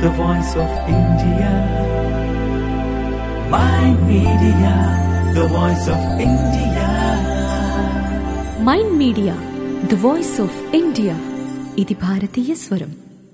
the voice of India. My media, the voice of India. Mind media the voice of India ఇది భారతీయ స్వరం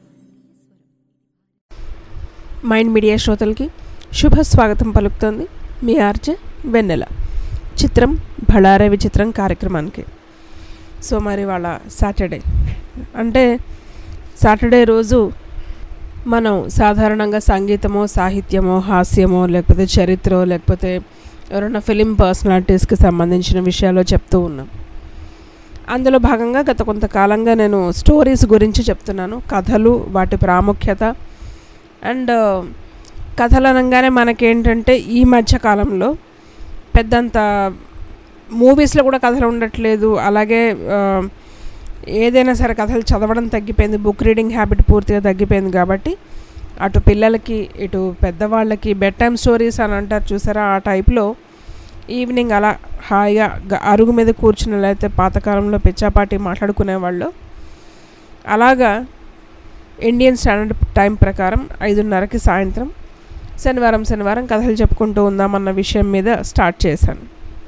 mind media శ్రోతలకి శుభ స్వాగతం పలుకుతోంది మీ ఆర్జే వెన్నెల చిత్రం బళారే విచిత్రం కార్యక్రమానికి సో మరి వాళ్ళ సాటర్డే అంటే సాటర్డే రోజు మనం సాధారణంగా సంగీతమో సాహిత్యమో హాస్యమో లేకపోతే చరిత్ర లేకపోతే ఎవరైనా ఫిలిం పర్సనాలిటీస్కి సంబంధించిన విషయాలు చెప్తూ ఉన్నాం అందులో భాగంగా గత కొంతకాలంగా నేను స్టోరీస్ గురించి చెప్తున్నాను కథలు వాటి ప్రాముఖ్యత అండ్ కథలు అనగానే మనకేంటంటే ఈ మధ్య కాలంలో పెద్దంత మూవీస్లో కూడా కథలు ఉండట్లేదు అలాగే ఆ, ఏదైనా సరే కథలు చదవడం తగ్గిపోయింది బుక్ రీడింగ్ హ్యాబిట్ పూర్తిగా తగ్గిపోయింది కాబట్టి అటు పిల్లలకి ఇటు పెద్దవాళ్ళకి బెడ్ టైమ్ స్టోరీస్ అని అంటారు చూసారా ఆ టైప్లో ఈవినింగ్ అలా హాయిగా గ- అరుగు మీద కూర్చుని లేకపోతే పాతకాలంలో పిచ్చాపాటి మాట్లాడుకునేవాళ్ళు అలాగా ఇండియన్ స్టాండర్డ్ టైం ప్రకారం ఐదున్నరకి సాయంత్రం శనివారం శనివారం కథలు చెప్పుకుంటూ ఉందామన్న విషయం మీద స్టార్ట్ చేశాను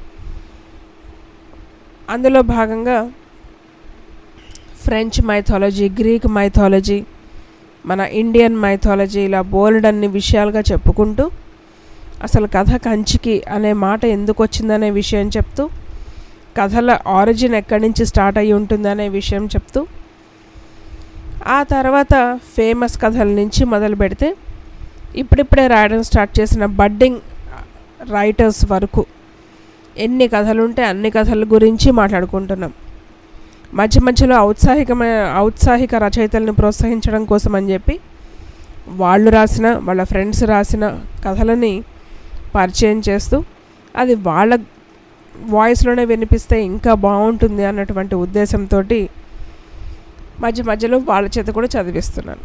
అందులో భాగంగా ఫ్రెంచ్ మైథాలజీ గ్రీక్ మైథాలజీ మన ఇండియన్ మైథాలజీ ఇలా బోల్డ్ అన్ని విషయాలుగా చెప్పుకుంటూ అసలు కథ కంచికి అనే మాట ఎందుకు వచ్చిందనే విషయం చెప్తూ కథల ఆరిజిన్ ఎక్కడి నుంచి స్టార్ట్ అయ్యి ఉంటుందనే విషయం చెప్తూ ఆ తర్వాత ఫేమస్ కథల నుంచి మొదలు పెడితే ఇప్పుడిప్పుడే రాయడం స్టార్ట్ చేసిన బడ్డింగ్ రైటర్స్ వరకు ఎన్ని కథలు ఉంటే అన్ని కథల గురించి మాట్లాడుకుంటున్నాం మధ్య మధ్యలో ఔత్సాహికమైన ఔత్సాహిక రచయితల్ని ప్రోత్సహించడం కోసం అని చెప్పి వాళ్ళు రాసిన వాళ్ళ ఫ్రెండ్స్ రాసిన కథలని పరిచయం చేస్తూ అది వాళ్ళ వాయిస్లోనే వినిపిస్తే ఇంకా బాగుంటుంది అన్నటువంటి ఉద్దేశంతో మధ్య మధ్యలో వాళ్ళ చేత కూడా చదివిస్తున్నాను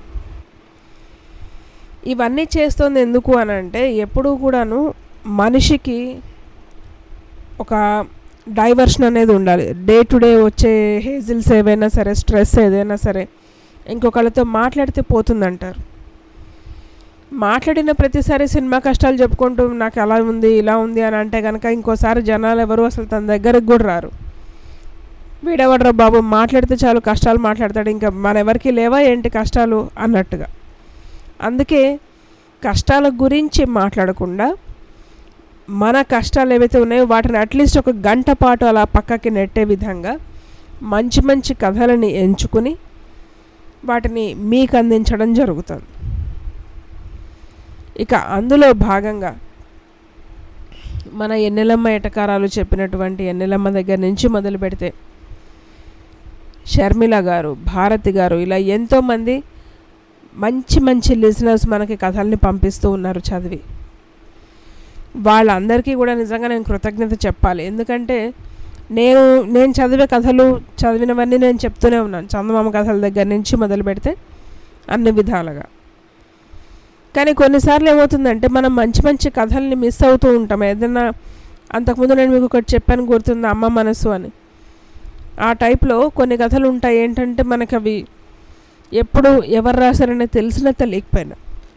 ఇవన్నీ చేస్తుంది ఎందుకు అని అంటే ఎప్పుడూ కూడాను మనిషికి ఒక డైవర్షన్ అనేది ఉండాలి డే టు డే వచ్చే హేజిల్స్ ఏవైనా సరే స్ట్రెస్ ఏదైనా సరే ఇంకొకళ్ళతో మాట్లాడితే పోతుందంటారు మాట్లాడిన ప్రతిసారి సినిమా కష్టాలు చెప్పుకుంటూ నాకు అలా ఉంది ఇలా ఉంది అని అంటే కనుక ఇంకోసారి జనాలు ఎవరు అసలు తన దగ్గరకు కూడా రారు వీడెవడరా బాబు మాట్లాడితే చాలు కష్టాలు మాట్లాడతాడు ఇంకా మన ఎవరికి లేవా ఏంటి కష్టాలు అన్నట్టుగా అందుకే కష్టాల గురించి మాట్లాడకుండా మన కష్టాలు ఏవైతే ఉన్నాయో వాటిని అట్లీస్ట్ ఒక గంట పాటు అలా పక్కకి నెట్టే విధంగా మంచి మంచి కథలని ఎంచుకుని వాటిని మీకు అందించడం జరుగుతుంది ఇక అందులో భాగంగా మన ఎన్నెలమ్మ ఎటకారాలు చెప్పినటువంటి ఎన్నెలమ్మ దగ్గర నుంచి మొదలు పెడితే షర్మిల గారు భారతి గారు ఇలా ఎంతోమంది మంచి మంచి లిజనర్స్ మనకి కథల్ని పంపిస్తూ ఉన్నారు చదివి వాళ్ళందరికీ కూడా నిజంగా నేను కృతజ్ఞత చెప్పాలి ఎందుకంటే నేను నేను చదివే కథలు చదివినవన్నీ నేను చెప్తూనే ఉన్నాను చందమామ కథల దగ్గర నుంచి మొదలు పెడితే అన్ని విధాలుగా కానీ కొన్నిసార్లు ఏమవుతుందంటే మనం మంచి మంచి కథల్ని మిస్ అవుతూ ఉంటాం ఏదైనా అంతకుముందు నేను మీకు ఒకటి చెప్పాను గుర్తుంది అమ్మ మనసు అని ఆ టైప్లో కొన్ని కథలు ఉంటాయి ఏంటంటే మనకి అవి ఎప్పుడు ఎవరు రాశారనే తెలిసినా తెలియకపోయినా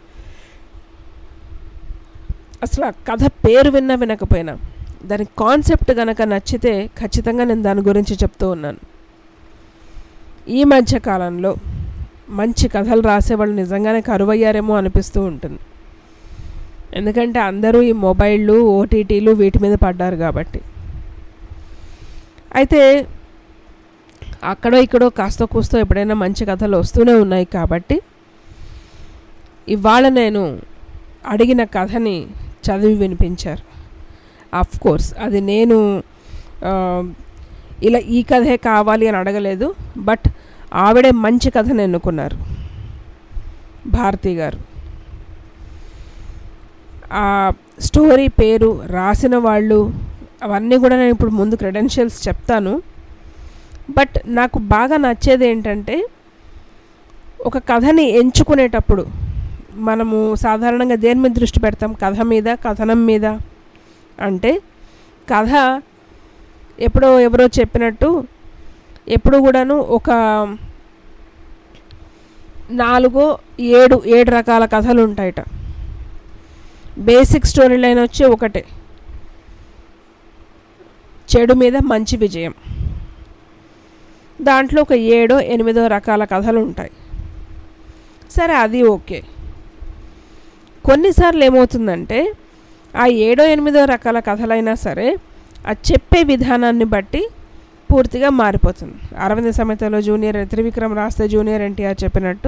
అసలు ఆ కథ పేరు విన్నా వినకపోయినా దాని కాన్సెప్ట్ కనుక నచ్చితే ఖచ్చితంగా నేను దాని గురించి చెప్తూ ఉన్నాను ఈ మధ్య కాలంలో మంచి కథలు రాసేవాళ్ళు నిజంగానే కరువయ్యారేమో అనిపిస్తూ ఉంటుంది ఎందుకంటే అందరూ ఈ మొబైళ్ళు ఓటీటీలు వీటి మీద పడ్డారు కాబట్టి అయితే అక్కడో ఇక్కడో కాస్త కూస్తో ఎప్పుడైనా మంచి కథలు వస్తూనే ఉన్నాయి కాబట్టి ఇవాళ నేను అడిగిన కథని చదివి వినిపించారు ఆఫ్ కోర్స్ అది నేను ఆ, ఇలా ఈ కథే కావాలి అని అడగలేదు బట్ ఆవిడే మంచి కథను ఎన్నుకున్నారు భారతి గారు ఆ స్టోరీ పేరు రాసిన వాళ్ళు అవన్నీ కూడా నేను ఇప్పుడు ముందు క్రెడెన్షియల్స్ చెప్తాను బట్ నాకు బాగా నచ్చేది ఏంటంటే ఒక కథని ఎంచుకునేటప్పుడు మనము సాధారణంగా దేని మీద దృష్టి పెడతాం కథ మీద కథనం మీద అంటే కథ ఎప్పుడో ఎవరో చెప్పినట్టు ఎప్పుడు కూడాను ఒక నాలుగో ఏడు ఏడు రకాల కథలు ఉంటాయట బేసిక్ స్టోరీ లైన్ వచ్చి ఒకటే చెడు మీద మంచి విజయం దాంట్లో ఒక ఏడో ఎనిమిదో రకాల కథలు ఉంటాయి సరే అది ఓకే కొన్నిసార్లు ఏమవుతుందంటే ఆ ఏడో ఎనిమిదో రకాల కథలైనా సరే అది చెప్పే విధానాన్ని బట్టి పూర్తిగా మారిపోతుంది అరవింద సమేతలో జూనియర్ త్రివిక్రమ్ రాస్తే జూనియర్ ఎన్టీఆర్ చెప్పినట్టు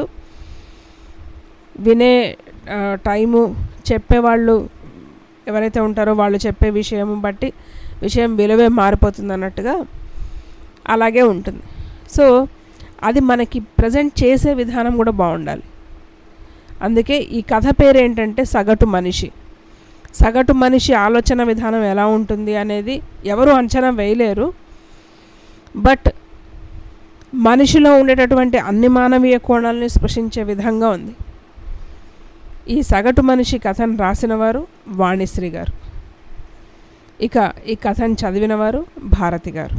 వినే ఆ, టైము చెప్పేవాళ్ళు ఎవరైతే ఉంటారో వాళ్ళు చెప్పే విషయం బట్టి విషయం విలువే మారిపోతుంది అన్నట్టుగా అలాగే ఉంటుంది సో అది మనకి ప్రజెంట్ చేసే విధానం కూడా బాగుండాలి అందుకే ఈ కథ పేరు ఏంటంటే సగటు మనిషి సగటు మనిషి ఆలోచన విధానం ఎలా ఉంటుంది అనేది ఎవరు అంచనా వేయలేరు బట్ మనిషిలో ఉండేటటువంటి అన్ని మానవీయ కోణాలని స్పృశించే విధంగా ఉంది ఈ సగటు మనిషి కథను రాసిన వారు వాణిశ్రీ గారు ఇక ఈ కథను చదివిన వారు భారతి గారు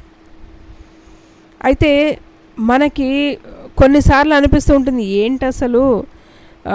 అయితే మనకి కొన్నిసార్లు అనిపిస్తూ ఉంటుంది ఏంటి అసలు ఆ,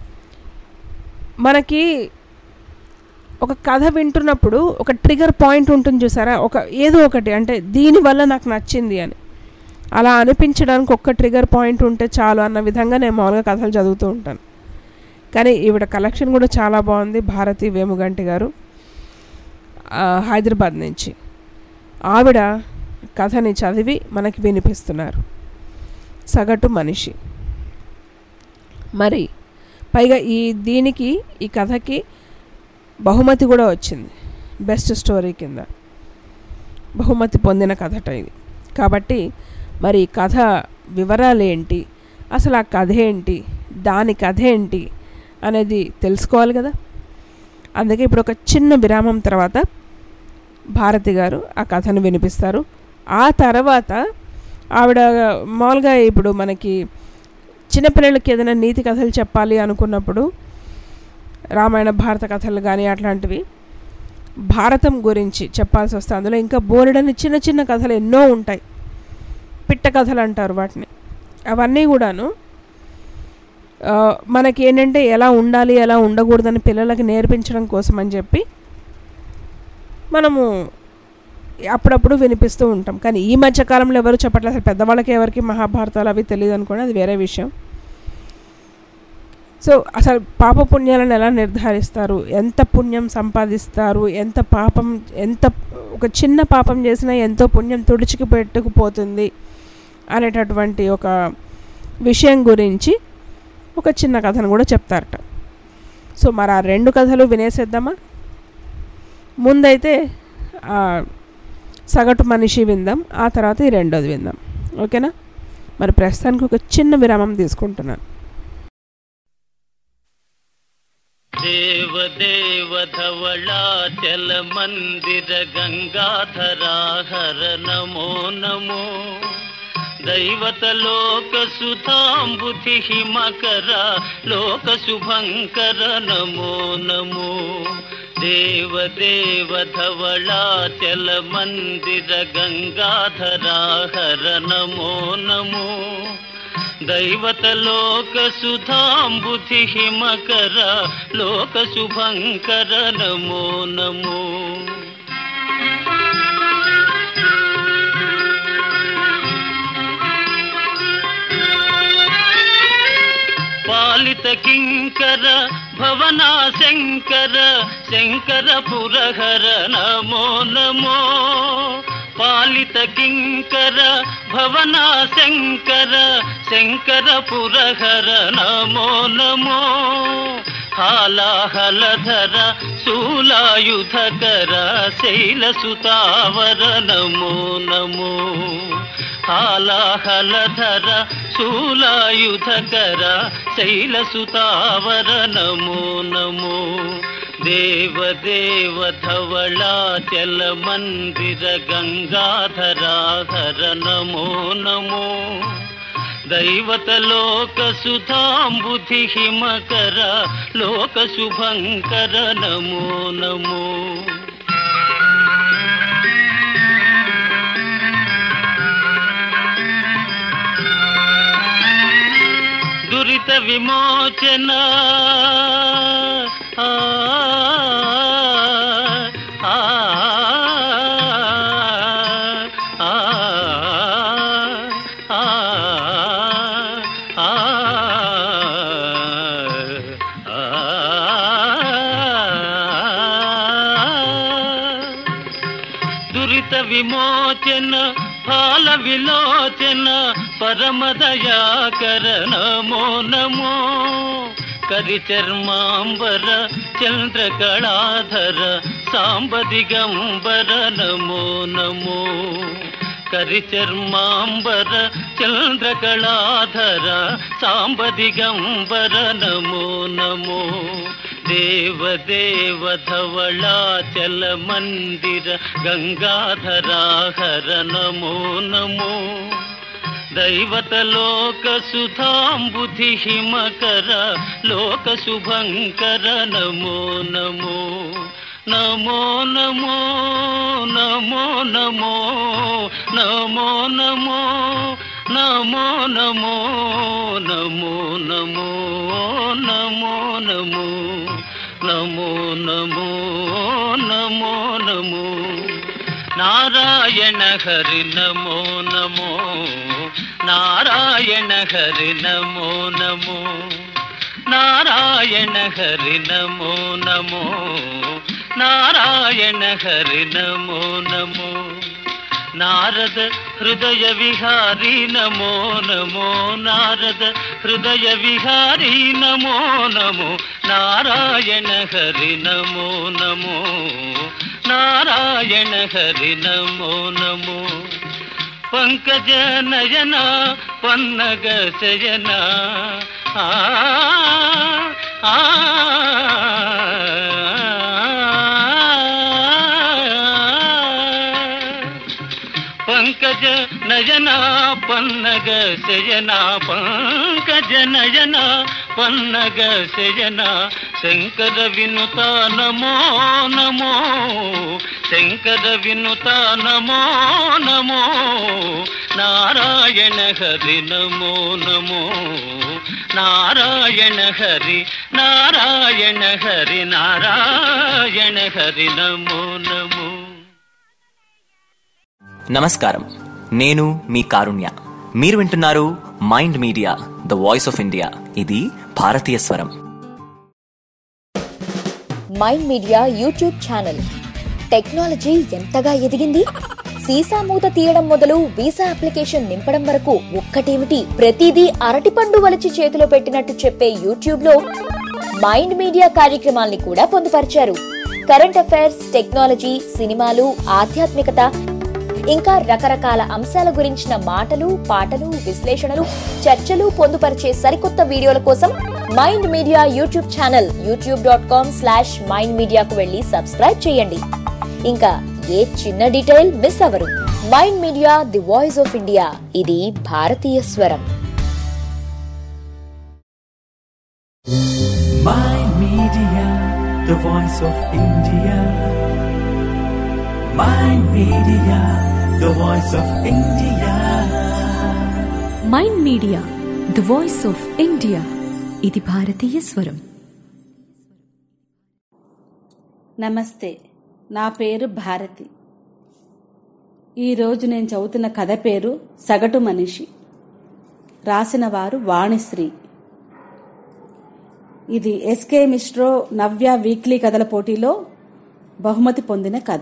మనకి ఒక కథ వింటున్నప్పుడు ఒక ట్రిగర్ పాయింట్ ఉంటుంది చూసారా ఒక ఏదో ఒకటి అంటే దీనివల్ల నాకు నచ్చింది అని అలా అనిపించడానికి ఒక్క ట్రిగర్ పాయింట్ ఉంటే చాలు అన్న విధంగా నేను మామూలుగా కథలు చదువుతూ ఉంటాను కానీ ఈవిడ కలెక్షన్ కూడా చాలా బాగుంది భారతి వేముగంటి గారు ఆ, హైదరాబాద్ నుంచి ఆవిడ కథని చదివి మనకి వినిపిస్తున్నారు సగటు మనిషి మరి పైగా ఈ దీనికి ఈ కథకి బహుమతి కూడా వచ్చింది బెస్ట్ స్టోరీ కింద బహుమతి పొందిన కథట ఇది కాబట్టి మరి ఈ కథ వివరాలు ఏంటి అసలు ఆ కథ ఏంటి దాని కథ ఏంటి అనేది తెలుసుకోవాలి కదా అందుకే ఇప్పుడు ఒక చిన్న విరామం తర్వాత భారతి గారు ఆ కథను వినిపిస్తారు ఆ తర్వాత ఆవిడ మామూలుగా ఇప్పుడు మనకి చిన్నపిల్లలకి ఏదైనా నీతి కథలు చెప్పాలి అనుకున్నప్పుడు రామాయణ భారత కథలు కానీ అట్లాంటివి భారతం గురించి చెప్పాల్సి వస్తే అందులో ఇంకా బోలెడని చిన్న చిన్న కథలు ఎన్నో ఉంటాయి పిట్ట కథలు అంటారు వాటిని అవన్నీ కూడాను ఆ, మనకి ఏంటంటే ఎలా ఉండాలి ఎలా ఉండకూడదని పిల్లలకి నేర్పించడం కోసం అని చెప్పి మనము అప్పుడప్పుడు వినిపిస్తూ ఉంటాం కానీ ఈ మధ్య కాలంలో ఎవరు చెప్పట్లేదు అసలు పెద్దవాళ్ళకి ఎవరికి మహాభారతాలు అవి తెలియదు అనుకోండి అది వేరే విషయం సో అసలు పాప పుణ్యాలను ఎలా నిర్ధారిస్తారు ఎంత పుణ్యం సంపాదిస్తారు ఎంత పాపం ఎంత ఒక చిన్న పాపం చేసినా ఎంతో పుణ్యం తుడిచికి పెట్టుకుపోతుంది అనేటటువంటి ఒక విషయం గురించి ఒక చిన్న కథను కూడా చెప్తారట సో మరి ఆ రెండు కథలు వినేసేద్దామా ముందైతే ఆ సగటు మనిషి విందాం ఆ తర్వాత ఈ రెండోది విందాం ఓకేనా మరి ప్రస్తుతానికి ఒక చిన్న విరామం తీసుకుంటున్నాను దేవ దేవ ధవళాచల మందిర గంగాధరా హర నమో నమో దైవత లోక సుధాంబుధి మకర లోక శుభంకర నమో నమో దేవ దేవ ధవళాచల మందిర గంగాధరా హర నమో నమో దైవత లోక సుధాంబుధి మకర లోక శుభంకర నమో నమో పాలిత కింకర భవనా శంకర శంకర పురహర నమో నమో పాలిత కింకర భవనా శంకర శంకర పురహర నమో నమో హాలాహలధర శూలాయుధకర శైలసుతావర నమో నమో హాలాహలధర శూలాయుధకర శైలసుతావర నమో నమో దేవ దేవ ధవళాచల మందిర గంగాధరా హర నమో నమో దైవత లోక సుధాంబుధి మకర లోక శుభంకర నమో నమో దురిత విమోచన ఆ, ఆ, ఆ, ఆ, ఆ, దురిత విమోచన ఫాల విలోచన పరమదయాకర నమో నమో కరిచర్మాంబర చంద్రకళాధర సాంబదిగంబర నమో నమో కరిచర్మాంబర చంద్రకళాధర సాంబదిగంబర నమో నమో దేవదేవ ధవళాచల మందిర గంగాధరాహర నమో నమో దైవత లోక సుధాంబుధి హిమకర లోక శుభంకర నమో నమో నమో నమో నమో నమో నమో నమో నమో నమో నమో నమో నమో నమో నమో నమో నమో నమో నారాయణ హరి నమో నమో నారాయణ హరి నమో నమో నారాయణ హరి నమో నమో నారాయణ హరి నమో నమో నారద హృదయ విహారీ నమో నమో నారద హృదయ విహారీ నమో నమో నారాయణ హరి నమో నమో నారాయణ హరి నమో నమో పంకజ నయన పన్నగ శయన ఆ ఆ, పంకజ నయన పన్నగ శయన పంకజ నయన పన్నగ శయన శంకర వినుత నమో నమో శంకర వినుత నమో నమో నారాయణ హరి నమో నమో నారాయణ హరి నారాయణ హరి నారాయణ హరి నమో నమో నమస్కారం నేను మీ కారుణ్య మీరు వింటున్నారు mind media the voice of India ఇది భారతీయ స్వరం mind media YouTube channel technology ఎంతగా ఎదిగింది సీసా మూత తీయడం మొదలు వీసా అప్లికేషన్ నింపడం వరకు ఒక్కటేమిటి ప్రతిదీ అరటిపండు వలిచి చేతిలో పెట్టినట్టు చెప్పే యూట్యూబ్ లో మైండ్ మీడియా కార్యక్రమాల్ని కూడా పొందుపరిచారు కరెంట్ అఫైర్స్ టెక్నాలజీ సినిమాలు ఆధ్యాత్మికత ఇంకా రకరకాల అంశాల గురించిన మాటలు పాటలు విశ్లేషణలు చర్చలు పొందుపరిచే సరికొత్త వీడియోల కోసం mind media YouTube channel YouTube dot com slash mind మీడియాకు వెళ్ళి సబ్స్క్రైబ్ చేయండి ఇంకా ఏ చిన్న డీటెయిల్ మిస్ అవ్వరు mind media the voice of India ఇది భారతీయ స్వరం Mind Media, the voice of India. Mind Media, the voice of India. Mind media the voice of India ఇది భారతీయ స్వరం నమస్తే నా పేరు భారతి ఈరోజు నేను చదువుతున్న కథ పేరు సగటు మనిషి రాసిన వారు వాణిశ్రీ ఇది ఎస్కే మిశ్రో నవ్య వీక్లీ కథల పోటీలో బహుమతి పొందిన కథ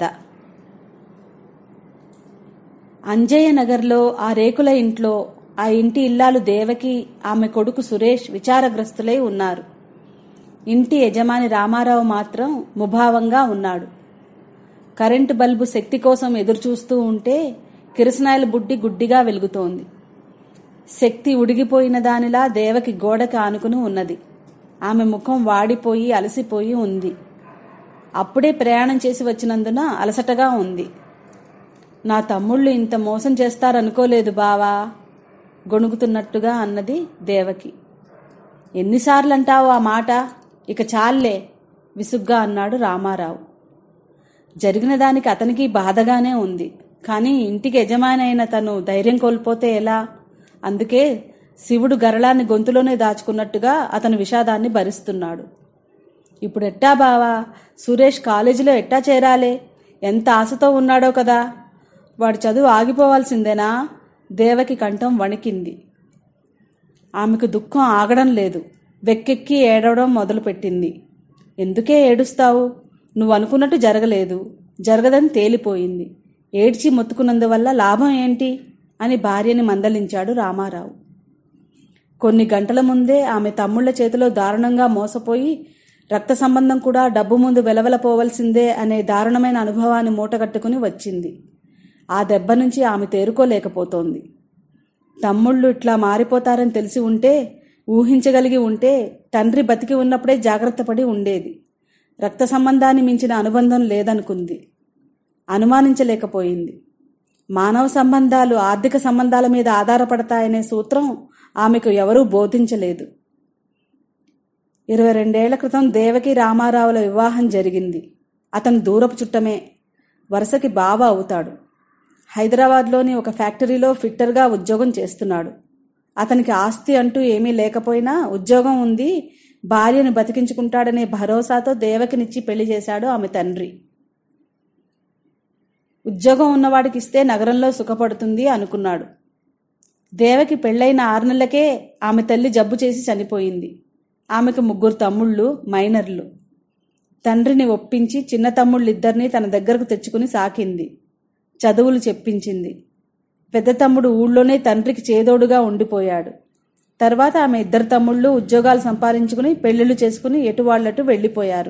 అంజయ్య నగర్లో ఆ రేకుల ఇంట్లో ఆ ఇంటి ఇల్లాలు దేవకి ఆమె కొడుకు సురేష్ విచారగ్రస్తులై ఉన్నారు ఇంటి యజమాని రామారావు మాత్రం ముభావంగా ఉన్నాడు కరెంటు బల్బు శక్తి కోసం ఎదురుచూస్తూ ఉంటే కిరసనాయిల బుడ్డి గుడ్డిగా వెలుగుతోంది శక్తి ఉడిగిపోయిన దానిలా దేవకి గోడకి ఆనుకుని ఉన్నది ఆమె ముఖం వాడిపోయి అలసిపోయి ఉంది అప్పుడే ప్రయాణం చేసి వచ్చినందున అలసటగా ఉంది నా తమ్ముళ్ళు ఇంత మోసం చేస్తారనుకోలేదు బావా గొణుగుతున్నట్టుగా అన్నది దేవకి ఎన్నిసార్లు అంటావు ఆ మాట ఇక చాల్లే విసుగ్గా అన్నాడు రామారావు జరిగిన దానికి అతనికి బాధగానే ఉంది కానీ ఇంటికి యజమాని అయిన తను ధైర్యం కోల్పోతే ఎలా అందుకే శివుడు గరళాన్ని గొంతులోనే దాచుకున్నట్టుగా అతను విషాదాన్ని భరిస్తున్నాడు ఇప్పుడు ఎట్టా బావా సురేష్ కాలేజీలో ఎట్టా చేరాలే ఎంత ఆశతో ఉన్నాడో కదా వాడి చదువు ఆగిపోవాల్సిందేనా దేవకి కంఠం వణికింది ఆమెకు దుఃఖం ఆగడం లేదు వెక్కెక్కి ఏడవడం మొదలుపెట్టింది ఎందుకే ఏడుస్తావు నువ్వు అనుకున్నట్టు జరగలేదు జరగదని తేలిపోయింది ఏడ్చి మొత్తుకున్నందువల్ల లాభం ఏంటి అని భార్యని మందలించాడు రామారావు కొన్ని గంటల ముందే ఆమె తమ్ముళ్ల చేతిలో దారుణంగా మోసపోయి రక్త సంబంధం కూడా డబ్బు ముందు వెలవెలపోవలసిందే అనే దారుణమైన అనుభవాన్ని మూటగట్టుకుని వచ్చింది ఆ దెబ్బ నుంచి ఆమె తేరుకోలేకపోతోంది తమ్ముళ్ళు ఇట్లా మారిపోతారని తెలిసి ఉంటే ఊహించగలిగి ఉంటే తండ్రి బతికి ఉన్నప్పుడే జాగ్రత్త పడి ఉండేది రక్త సంబంధాన్ని మించిన అనుబంధం లేదనుకుంది అనుమానించలేకపోయింది మానవ సంబంధాలు ఆర్థిక సంబంధాల మీద ఆధారపడతాయనే సూత్రం ఆమెకు ఎవరూ బోధించలేదు ఇరవై రెండేళ్ల క్రితం దేవకి రామారావుల వివాహం జరిగింది అతను దూరపు చుట్టమే వరుసకి బావ అవుతాడు హైదరాబాద్లోని ఒక ఫ్యాక్టరీలో ఫిట్టర్గా ఉద్యోగం చేస్తున్నాడు అతనికి ఆస్తి అంటూ ఏమీ లేకపోయినా ఉద్యోగం ఉంది భార్యను బతికించుకుంటాడనే భరోసాతో దేవకినిచ్చి పెళ్లి చేశాడు ఆమె తండ్రి ఉద్యోగం ఉన్నవాడికి ఇస్తే నగరంలో సుఖపడుతుంది అనుకున్నాడు దేవకి పెళ్ళైన ఆరు నెలలకే ఆమె తల్లి జబ్బు చేసి చనిపోయింది ఆమెకు ముగ్గురు తమ్ముళ్ళు మైనర్లు తండ్రిని ఒప్పించి చిన్న తమ్ముళ్ళిద్దరినీ తన దగ్గరకు తెచ్చుకుని సాకింది చదువులు చెప్పించింది పెద్ద తమ్ముడు ఊళ్ళోనే తండ్రికి చేదోడుగా ఉండిపోయాడు తర్వాత ఆమె ఇద్దరు తమ్ముళ్ళు ఉద్యోగాలు సంపాదించుకుని పెళ్లిళ్ళు చేసుకుని ఎటు వాళ్ళటు వెళ్ళిపోయారు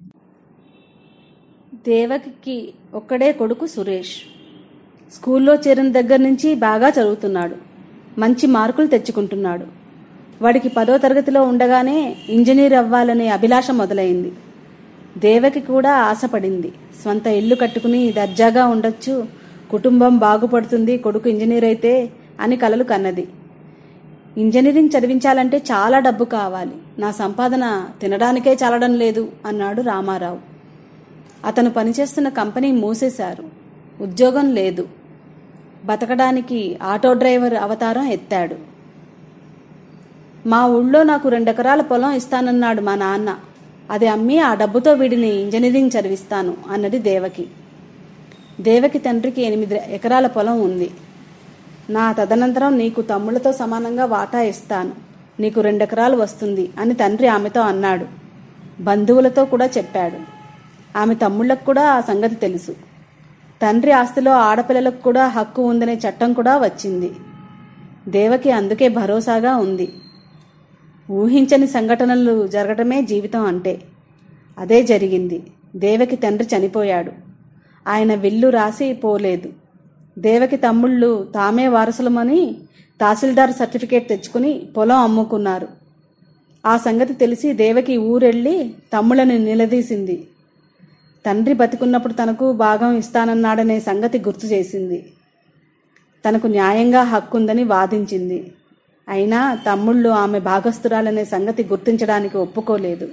దేవకికి ఒక్కడే కొడుకు సురేష్ స్కూల్లో చేరిన దగ్గర నుంచి బాగా చదువుతున్నాడు మంచి మార్కులు తెచ్చుకుంటున్నాడు వాడికి పదో తరగతిలో ఉండగానే ఇంజనీర్ అవ్వాలనే అభిలాష మొదలైంది దేవకి కూడా ఆశపడింది స్వంత ఇల్లు కట్టుకుని దర్జాగా ఉండొచ్చు కుటుంబం బాగుపడుతుంది కొడుకు ఇంజనీర్ అయితే అని కలలు కన్నది ఇంజనీరింగ్ చదివించాలంటే చాలా డబ్బు కావాలి నా సంపాదన తినడానికే చాలడం లేదు అన్నాడు రామారావు అతను పనిచేస్తున్న కంపెనీ మూసేశారు ఉద్యోగం లేదు బతకడానికి ఆటో డ్రైవర్ అవతారం ఎత్తాడు మా ఊళ్ళో నాకు రెండెకరాల పొలం ఇస్తానన్నాడు మా నాన్న అది అమ్మి ఆ డబ్బుతో వీడిని ఇంజనీరింగ్ చదివిస్తాను అన్నది దేవకి దేవకి తండ్రికి ఎనిమిది ఎకరాల పొలం ఉంది నా తదనంతరం నీకు తమ్ముళ్లతో సమానంగా వాటా ఇస్తాను నీకు రెండెకరాలు వస్తుంది అని తండ్రి ఆమెతో అన్నాడు బంధువులతో కూడా చెప్పాడు ఆమె తమ్ముళ్లకు కూడా ఆ సంగతి తెలుసు తండ్రి ఆస్తిలో ఆడపిల్లలకు కూడా హక్కు ఉందనే చట్టం కూడా వచ్చింది దేవకి అందుకే భరోసాగా ఉంది ఊహించని సంఘటనలు జరగటమే జీవితం అంటే అదే జరిగింది దేవకి తండ్రి చనిపోయాడు ఆయన విల్లు రాసి పోలేదు దేవకి తమ్ముళ్ళు తామే వారసులమని తహసీల్దార్ సర్టిఫికేట్ తెచ్చుకుని పొలం అమ్ముకున్నారు ఆ సంగతి తెలిసి దేవకి ఊరెళ్ళి తమ్ముళ్ళని నిలదీసింది తండ్రి బతికున్నప్పుడు తనకు భాగం ఇస్తానన్నాడనే సంగతి గుర్తు చేసింది తనకు న్యాయంగా హక్కుందని వాదించింది అయినా తమ్ముళ్ళు ఆమె భాగస్థురాలనే సంగతి గుర్తించడానికి ఒప్పుకోలేదు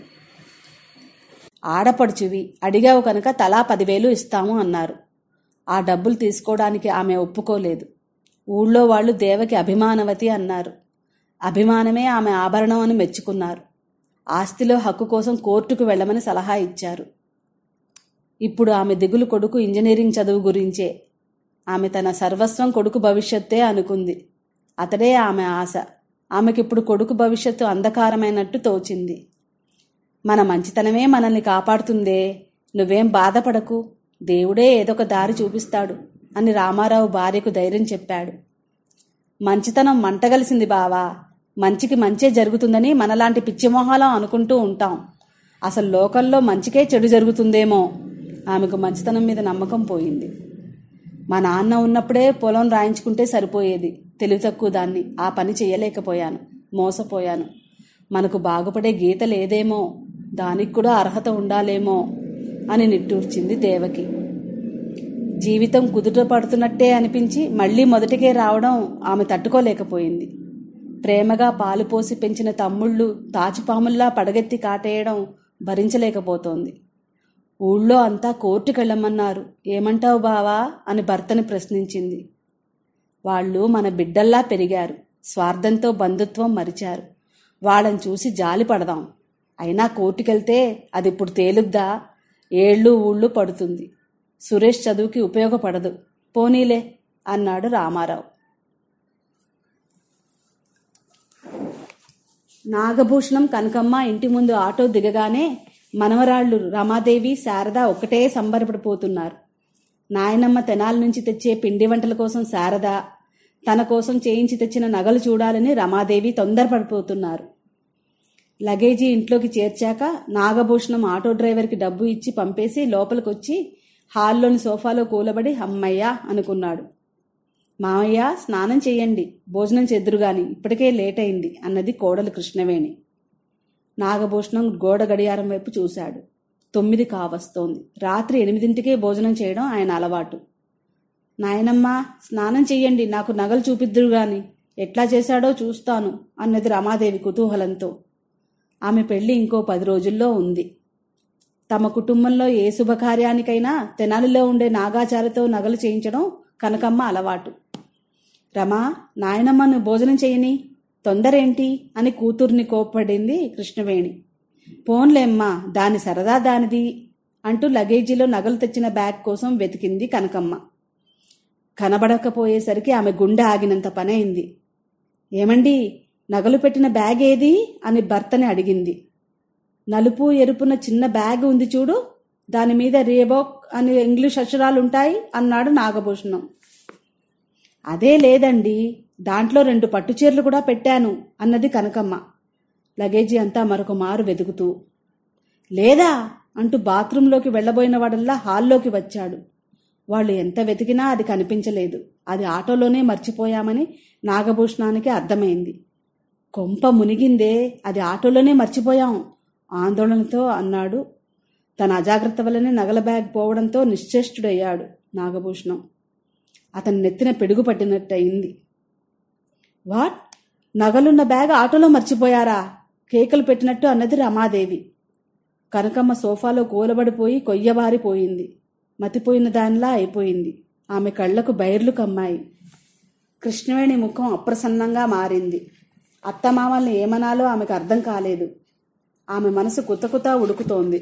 ఆడపడుచువి అడిగావు కనుక తలా పదివేలు ఇస్తాము అన్నారు ఆ డబ్బులు తీసుకోవడానికి ఆమె ఒప్పుకోలేదు ఊళ్ళో వాళ్ళు దేవకి అభిమానవతి అన్నారు అభిమానమే ఆమె ఆభరణం అని మెచ్చుకున్నారు ఆస్తిలో హక్కు కోసం కోర్టుకు వెళ్ళమని సలహా ఇచ్చారు ఇప్పుడు ఆమె దిగులు కొడుకు ఇంజనీరింగ్ చదువు గురించే ఆమె తన సర్వస్వం కొడుకు భవిష్యత్తే అనుకుంది అతడే ఆమె ఆశ ఆమెకిప్పుడు కొడుకు భవిష్యత్తు అంధకారమైనట్టు తోచింది మన మంచితనమే మనల్ని కాపాడుతుందే నువ్వేం బాధపడకు దేవుడే ఏదొక దారి చూపిస్తాడు అని రామారావు భార్యకు ధైర్యం చెప్పాడు మంచితనం మంటగలిసింది బావా మంచికి మంచే జరుగుతుందని మనలాంటి పిచ్చిమొహాలం అనుకుంటూ ఉంటాం అసలు లోకంలో మంచికే చెడు జరుగుతుందేమో ఆమెకు మంచితనం మీద నమ్మకం పోయింది మా నాన్న ఉన్నప్పుడే పొలం రాయించుకుంటే సరిపోయేది తెలివి తక్కువ దాన్ని ఆ పని చేయలేకపోయాను మోసపోయాను మనకు బాగుపడే గీత లేదేమో దానికి కూడా అర్హత ఉండాలేమో అని నిట్టూర్చింది దేవకి జీవితం కుదుట పడుతున్నట్టే అనిపించి మళ్ళీ మొదటికే రావడం ఆమె తట్టుకోలేకపోయింది ప్రేమగా పాలు పోసి పెంచిన తమ్ముళ్ళు తాచిపాముల్లా పడగెత్తి కాటేయడం భరించలేకపోతోంది ఊళ్ళో అంతా కోర్టుకెళ్ళమన్నారు ఏమంటావు బావా అని భర్తని ప్రశ్నించింది వాళ్ళు మన బిడ్డల్లా పెరిగారు స్వార్థంతో బంధుత్వం మరిచారు వాళ్ళని చూసి జాలి పడదాం అయినా కోర్టుకెళ్తే అది ఇప్పుడు తేలుద్దా ఏళ్ళు ఊళ్ళు పడుతుంది సురేష్ చదువుకి ఉపయోగపడదు పోనీలే అన్నాడు రామారావు నాగభూషణం కనకమ్మ ఇంటి ముందు ఆటో దిగగానే మనవరాళ్ళు రమాదేవి శారద ఒకటే సంబరపడిపోతున్నారు నాయనమ్మ తెనాల నుంచి తెచ్చే పిండి వంటల కోసం శారద తన కోసం చేయించి తెచ్చిన నగలు చూడాలని రమాదేవి తొందరపడిపోతున్నారు లగేజీ ఇంట్లోకి చేర్చాక నాగభూషణం ఆటో డ్రైవర్కి డబ్బు ఇచ్చి పంపేసి లోపలికొచ్చి హాల్లోని సోఫాలో కూలబడి అమ్మయ్యా అనుకున్నాడు మామయ్య స్నానం చెయ్యండి భోజనం చెద్దురుగాని ఇప్పటికే లేట్ అయింది అన్నది కోడలు కృష్ణవేణి నాగభూషణం గోడ గడియారం వైపు చూశాడు తొమ్మిది కావస్తోంది రాత్రి ఎనిమిదింటికే భోజనం చేయడం ఆయన అలవాటు నాయనమ్మ స్నానం చెయ్యండి నాకు నగలు చూపిద్దురు గాని ఎట్లా చేశాడో చూస్తాను అన్నది రమాదేవి కుతూహలంతో ఆమె పెళ్లి ఇంకో పది రోజుల్లో ఉంది తమ కుటుంబంలో ఏ శుభకార్యానికైనా తెనాలిలో ఉండే నాగాచారితో నగలు చేయించడం కనకమ్మ అలవాటు రమా నాయనమ్మను భోజనం చేయని తొందరేంటి అని కూతుర్ని కోప్పడింది కృష్ణవేణి పోన్లేమ్మా దాని సరదా దానిది అంటూ లగేజీలో నగలు తెచ్చిన బ్యాగ్ కోసం వెతికింది కనకమ్మ కనబడకపోయేసరికి ఆమె గుండె ఆగినంత పనైంది ఏమండి నగలు పెట్టిన బ్యాగ్ ఏది అని భర్తని అడిగింది నలుపు ఎరుపున చిన్న బ్యాగ్ ఉంది చూడు దాని మీద రేబోక్ అని ఇంగ్లీష్ అక్షరాలు ఉంటాయి అన్నాడు నాగభూషణం అదే లేదండి దాంట్లో రెండు పట్టుచీరలు కూడా పెట్టాను అన్నది కనకమ్మ లగేజీ అంతా మరొక మారు వెతుకుతూ లేదా అంటూ బాత్రూంలోకి వెళ్ళబోయిన వాడల్లా హాల్లోకి వచ్చాడు వాళ్ళు ఎంత వెతికినా అది కనిపించలేదు అది ఆటోలోనే మర్చిపోయామని నాగభూషణానికి అర్థమైంది కొంప మునిగిందే అది ఆటోలోనే మర్చిపోయాం ఆందోళనతో అన్నాడు తన అజాగ్రత్త వల్లనే నగల బ్యాగ్ పోవడంతో నిశ్చేష్టుడయ్యాడు నాగభూషణం అతని నెత్తిన పిడుగు పట్టినట్టయింది వాట్ నగలున్న బ్యాగ్ ఆటోలో మర్చిపోయారా కేకలు పెట్టినట్టు అన్నది రమాదేవి కనకమ్మ సోఫాలో కూలబడిపోయి కొయ్యబారిపోయింది మతిపోయిన దానిలా అయిపోయింది ఆమె కళ్లకు బైర్లు కమ్మాయి కృష్ణవేణి ముఖం అప్రసన్నంగా మారింది అత్తమామల్ని ఏమనాలో ఆమెకు అర్థం కాలేదు ఆమె మనసు కుతకుతా ఉడుకుతోంది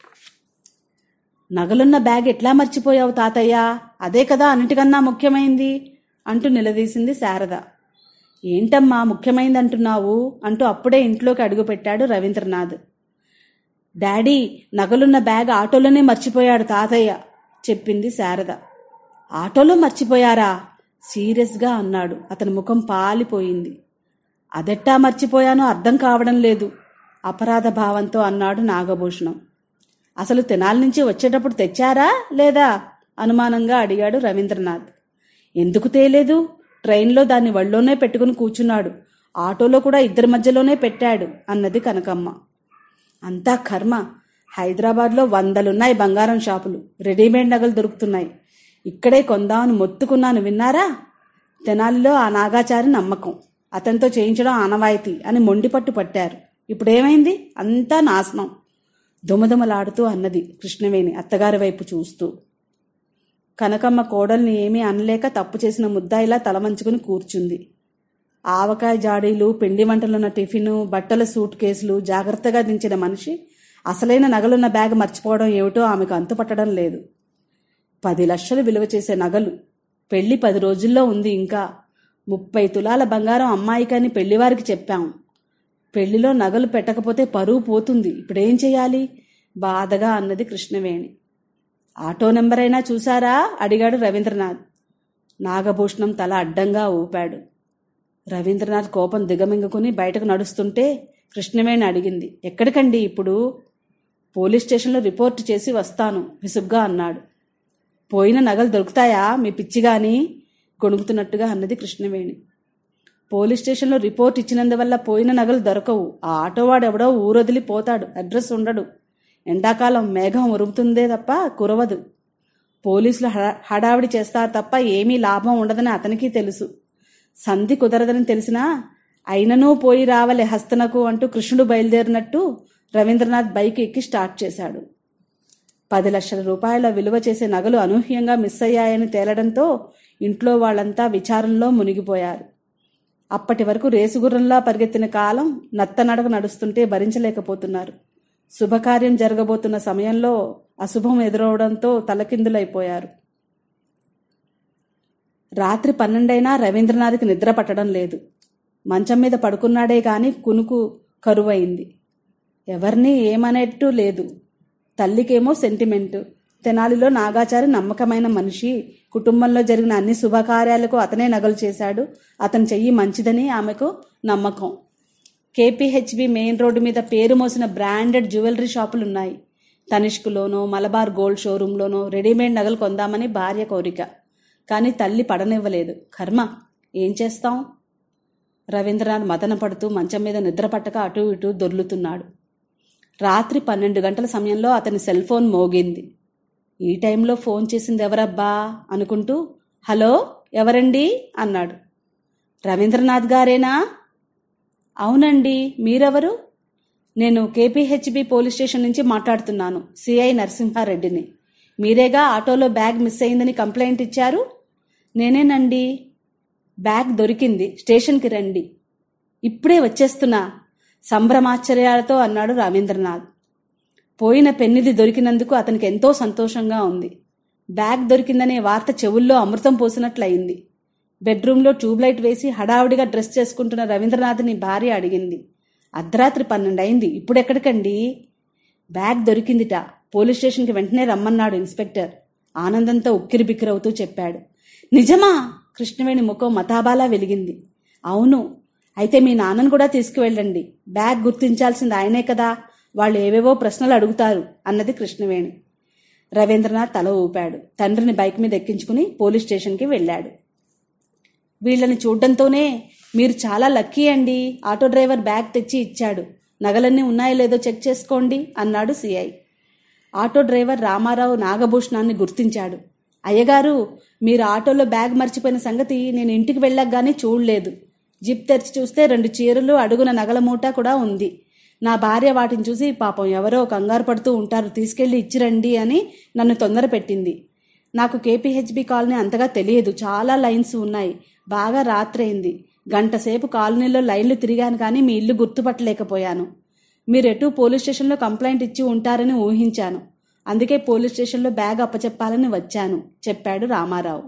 నగలున్న బ్యాగ్ ఎట్లా మర్చిపోయావు తాతయ్య అదే కదా అన్నిటికన్నా ముఖ్యమైంది అంటూ నిలదీసింది శారద ఏంటమ్మా ముఖ్యమైంది అంటున్నావు అంటూ అప్పుడే ఇంట్లోకి అడుగుపెట్టాడు రవీంద్రనాథ్ డాడీ నగలున్న బ్యాగ్ ఆటోలోనే మర్చిపోయాడు తాతయ్య చెప్పింది శారద ఆటోలో మర్చిపోయారా సీరియస్గా అన్నాడు అతని ముఖం పాలిపోయింది అదెట్టా మర్చిపోయానో అర్థం కావడం లేదు అపరాధ భావంతో అన్నాడు నాగభూషణం అసలు తెనాలి నుంచి వచ్చేటప్పుడు తెచ్చారా లేదా అనుమానంగా అడిగాడు రవీంద్రనాథ్ ఎందుకు తేలేదు ట్రైన్లో దాన్ని వళ్ళోనే పెట్టుకుని కూర్చున్నాడు ఆటోలో కూడా ఇద్దరి మధ్యలోనే పెట్టాడు అన్నది కనకమ్మ అంతా కర్మ హైదరాబాద్లో వందలున్నాయి బంగారం షాపులు రెడీమేడ్ నగలు దొరుకుతున్నాయి ఇక్కడే కొందామని మొత్తుకున్నాను విన్నారా తెనాలిలో ఆ నాగాచారి నమ్మకం అతనితో చేయించడం ఆనవాయితీ అని మొండిపట్టు పట్టారు ఇప్పుడేమైంది అంతా నాశనం దుమదుమలాడుతూ అన్నది కృష్ణవేణి అత్తగారి వైపు చూస్తూ కనకమ్మ కోడల్ని ఏమీ అనలేక తప్పు చేసిన ముద్దాయిలా తలవంచుకుని కూర్చుంది ఆవకాయ జాడీలు పిండి వంటలున్న టిఫిను బట్టల సూట్ కేసులు జాగ్రత్తగా దించిన మనిషి అసలైన నగలున్న బ్యాగ్ మర్చిపోవడం ఏమిటో ఆమెకు అంతుపట్టడం లేదు పది లక్షలు విలువ చేసే నగలు పెళ్లి పది రోజుల్లో ఉంది ఇంకా ముప్పై తులాల బంగారం అమ్మాయికని పెళ్లివారికి చెప్పాం పెళ్లిలో నగలు పెట్టకపోతే పరువు పోతుంది ఇప్పుడేం చేయాలి బాధగా అన్నది కృష్ణవేణి ఆటో నెంబర్ అయినా చూసారా అడిగాడు రవీంద్రనాథ్ నాగభూషణం తల అడ్డంగా ఊపాడు రవీంద్రనాథ్ కోపం దిగమింగుకుని బయటకు నడుస్తుంటే కృష్ణవేణి అడిగింది ఎక్కడికండి ఇప్పుడు పోలీస్ స్టేషన్లో రిపోర్ట్ చేసి వస్తాను విసుగ్గా అన్నాడు పోయిన నగలు దొరుకుతాయా మీ పిచ్చిగాని గొణుగుతున్నట్టుగా అన్నది కృష్ణవేణి పోలీస్ స్టేషన్లో రిపోర్ట్ ఇచ్చినందువల్ల పోయిన నగలు దొరకవు ఆ ఆటోవాడు ఎవడో ఊరొదిలి పోతాడు అడ్రస్ ఉండడు ఎండాకాలం మేఘం ఉరుముతుందే తప్ప కురవదు పోలీసులు హడా- హడావిడి చేస్తారు తప్ప ఏమీ లాభం ఉండదని అతనికి తెలుసు సంధి కుదరదని తెలిసినా అయిననూ పోయి రావలే హస్తనకు అంటూ కృష్ణుడు బయలుదేరినట్టు రవీంద్రనాథ్ బైక్ ఎక్కి స్టార్ట్ చేశాడు పది లక్షల రూపాయల విలువ చేసే నగలు అనూహ్యంగా మిస్ అయ్యాయని తేలడంతో ఇంట్లో వాళ్ళంతా విచారంలో మునిగిపోయారు అప్పటి వరకు రేసుగుర్రంలా పరిగెత్తిన కాలం నత్తనడక నడుస్తుంటే భరించలేకపోతున్నారు శుభకార్యం జరగబోతున్న సమయంలో అశుభం ఎదురవడంతో తలకిందులైపోయారు రాత్రి పన్నెండైనా రవీంద్రనాథ్కి నిద్ర పట్టడం లేదు మంచం మీద పడుకున్నాడే గాని కునుకు కరువైంది ఎవరిని ఏమనేట్టు లేదు తల్లికేమో సెంటిమెంట్ తెనాలిలో నాగాచారి నమ్మకమైన మనిషి కుటుంబంలో జరిగిన అన్ని శుభకార్యాలకు అతనే నగలు చేశాడు అతని చెయ్యి మంచిదని ఆమెకు నమ్మకం కేపీహెచ్బి మెయిన్ రోడ్డు మీద పేరు మోసిన బ్రాండెడ్ జ్యువెలరీ షాపులు ఉన్నాయి తనిష్కులోనో మలబార్ గోల్డ్ షోరూంలోనో రెడీమేడ్ నగలు కొందామని భార్య కోరిక కానీ తల్లి పడనివ్వలేదు కర్మ ఏం చేస్తాం రవీంద్రనాథ్ మదన పడుతూ మంచం మీద నిద్ర పట్టక అటూ ఇటూ దొర్లుతున్నాడు రాత్రి పన్నెండు గంటల సమయంలో అతని సెల్ ఫోన్ మోగింది ఈ టైంలో ఫోన్ చేసింది ఎవరబ్బా అనుకుంటూ హలో ఎవరండి అన్నాడు రవీంద్రనాథ్ గారేనా అవునండి మీరెవరు నేను కేపీహెచ్బి పోలీస్ స్టేషన్ నుంచి మాట్లాడుతున్నాను సిఐ నరసింహారెడ్డిని మీరేగా ఆటోలో బ్యాగ్ మిస్ అయిందని కంప్లైంట్ ఇచ్చారు నేనేనండి బ్యాగ్ దొరికింది స్టేషన్కి రండి ఇప్పుడే వచ్చేస్తున్నా సంభ్రమాశ్చర్యాలతో అన్నాడు రవీంద్రనాథ్ పోయిన పెన్నిది దొరికినందుకు అతనికి ఎంతో సంతోషంగా ఉంది బ్యాగ్ దొరికిందనే వార్త చెవుల్లో అమృతం పోసినట్లయింది బెడ్రూమ్లో ట్యూబ్లైట్ వేసి హడావుడిగా డ్రెస్ చేసుకుంటున్న రవీంద్రనాథ్ని భార్య అడిగింది అర్ధరాత్రి పన్నెండు అయింది ఇప్పుడెక్కడికండి బ్యాగ్ దొరికిందిట పోలీస్ స్టేషన్కి వెంటనే రమ్మన్నాడు ఇన్స్పెక్టర్ ఆనందంతో ఉక్కిరి బిక్కిరవుతూ చెప్పాడు నిజమా కృష్ణవేణి ముఖం మతాబాలా వెలిగింది అవును అయితే మీ నాన్నను కూడా తీసుకువెళ్ళండి బ్యాగ్ గుర్తించాల్సింది ఆయనే కదా వాళ్ళు ఏవేవో ప్రశ్నలు అడుగుతారు అన్నది కృష్ణవేణి రవీంద్రనాథ్ తల ఊపాడు తండ్రిని బైక్ మీద ఎక్కించుకుని పోలీస్ స్టేషన్కి వెళ్ళాడు వీళ్ళని చూడ్డంతోనే మీరు చాలా లక్కీ అండి ఆటో డ్రైవర్ బ్యాగ్ తెచ్చి ఇచ్చాడు నగలన్నీ ఉన్నాయో లేదో చెక్ చేసుకోండి అన్నాడు సిఐ ఆటో డ్రైవర్ రామారావు నాగభూషణాన్ని గుర్తించాడు అయ్యగారు మీరు ఆటోలో బ్యాగ్ మర్చిపోయిన సంగతి నేను ఇంటికి వెళ్ళాక గానీ చూడలేదు జిప్ తెరిచి చూస్తే రెండు చీరలు అడుగున నగల మూట కూడా ఉంది నా భార్య వాటిని చూసి పాపం ఎవరో కంగారు పడుతూ ఉంటారు తీసుకెళ్లి ఇచ్చిరండి అని నన్ను తొందర పెట్టింది నాకు కేపీహెచ్బి కాలనీ అంతగా తెలియదు చాలా లైన్స్ ఉన్నాయి బాగా రాత్రైంది గంట సేపు కాలనీలో లైన్లు తిరిగాను కానీ మీ ఇల్లు గుర్తుపట్టలేకపోయాను మీరెటు పోలీస్ స్టేషన్లో కంప్లైంట్ ఇచ్చి ఉంటారని ఊహించాను అందుకే పోలీస్ స్టేషన్లో బ్యాగ్ అప్పచెప్పాలని వచ్చాను చెప్పాడు రామారావు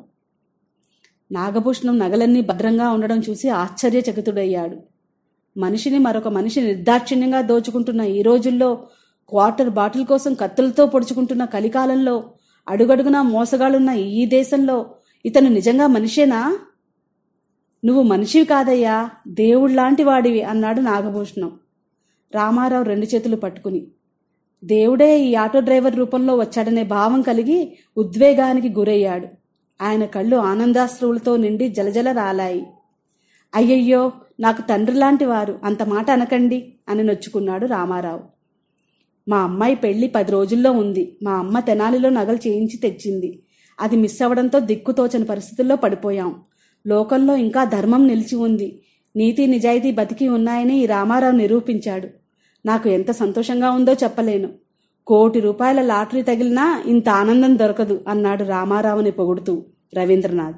నాగభూషణం నగలన్నీ భద్రంగా ఉండడం చూసి ఆశ్చర్యచకితుడయ్యాడు మనిషిని మరొక మనిషి నిర్దాక్షిణ్యంగా దోచుకుంటున్న ఈ రోజుల్లో క్వార్టర్ బాటిల్ కోసం కత్తులతో పొడుచుకుంటున్న కలికాలంలో అడుగడుగునా మోసగాళ్ళున్న ఈ దేశంలో ఇతను నిజంగా మనిషేనా నువ్వు మనిషివి కాదయ్యా దేవుళ్లాంటి వాడివి అన్నాడు నాగభూషణం రామారావు రెండు చేతులు పట్టుకుని దేవుడే ఈ ఆటో డ్రైవర్ రూపంలో వచ్చాడనే భావం కలిగి ఉద్వేగానికి గురయ్యాడు ఆయన కళ్ళు ఆనందాశ్రువులతో నిండి జలజల రాలాయి అయ్యయ్యో నాకు తండ్రి లాంటి వారు అంత మాట అనకండి అని నొచ్చుకున్నాడు రామారావు మా అమ్మాయి పెళ్లి పది రోజుల్లో ఉంది మా అమ్మ తెనాలిలో నగలు చేయించి తెచ్చింది అది మిస్ అవ్వడంతో దిక్కుతోచని పరిస్థితుల్లో పడిపోయాం లోకంలో ఇంకా ధర్మం నిలిచి ఉంది నీతి నిజాయితీ బతికి ఉన్నాయని ఈ రామారావు నిరూపించాడు నాకు ఎంత సంతోషంగా ఉందో చెప్పలేను కోటి రూపాయల లాటరీ తగిలినా ఇంత ఆనందం దొరకదు అన్నాడు రామారావుని పొగుడుతూ రవీంద్రనాథ్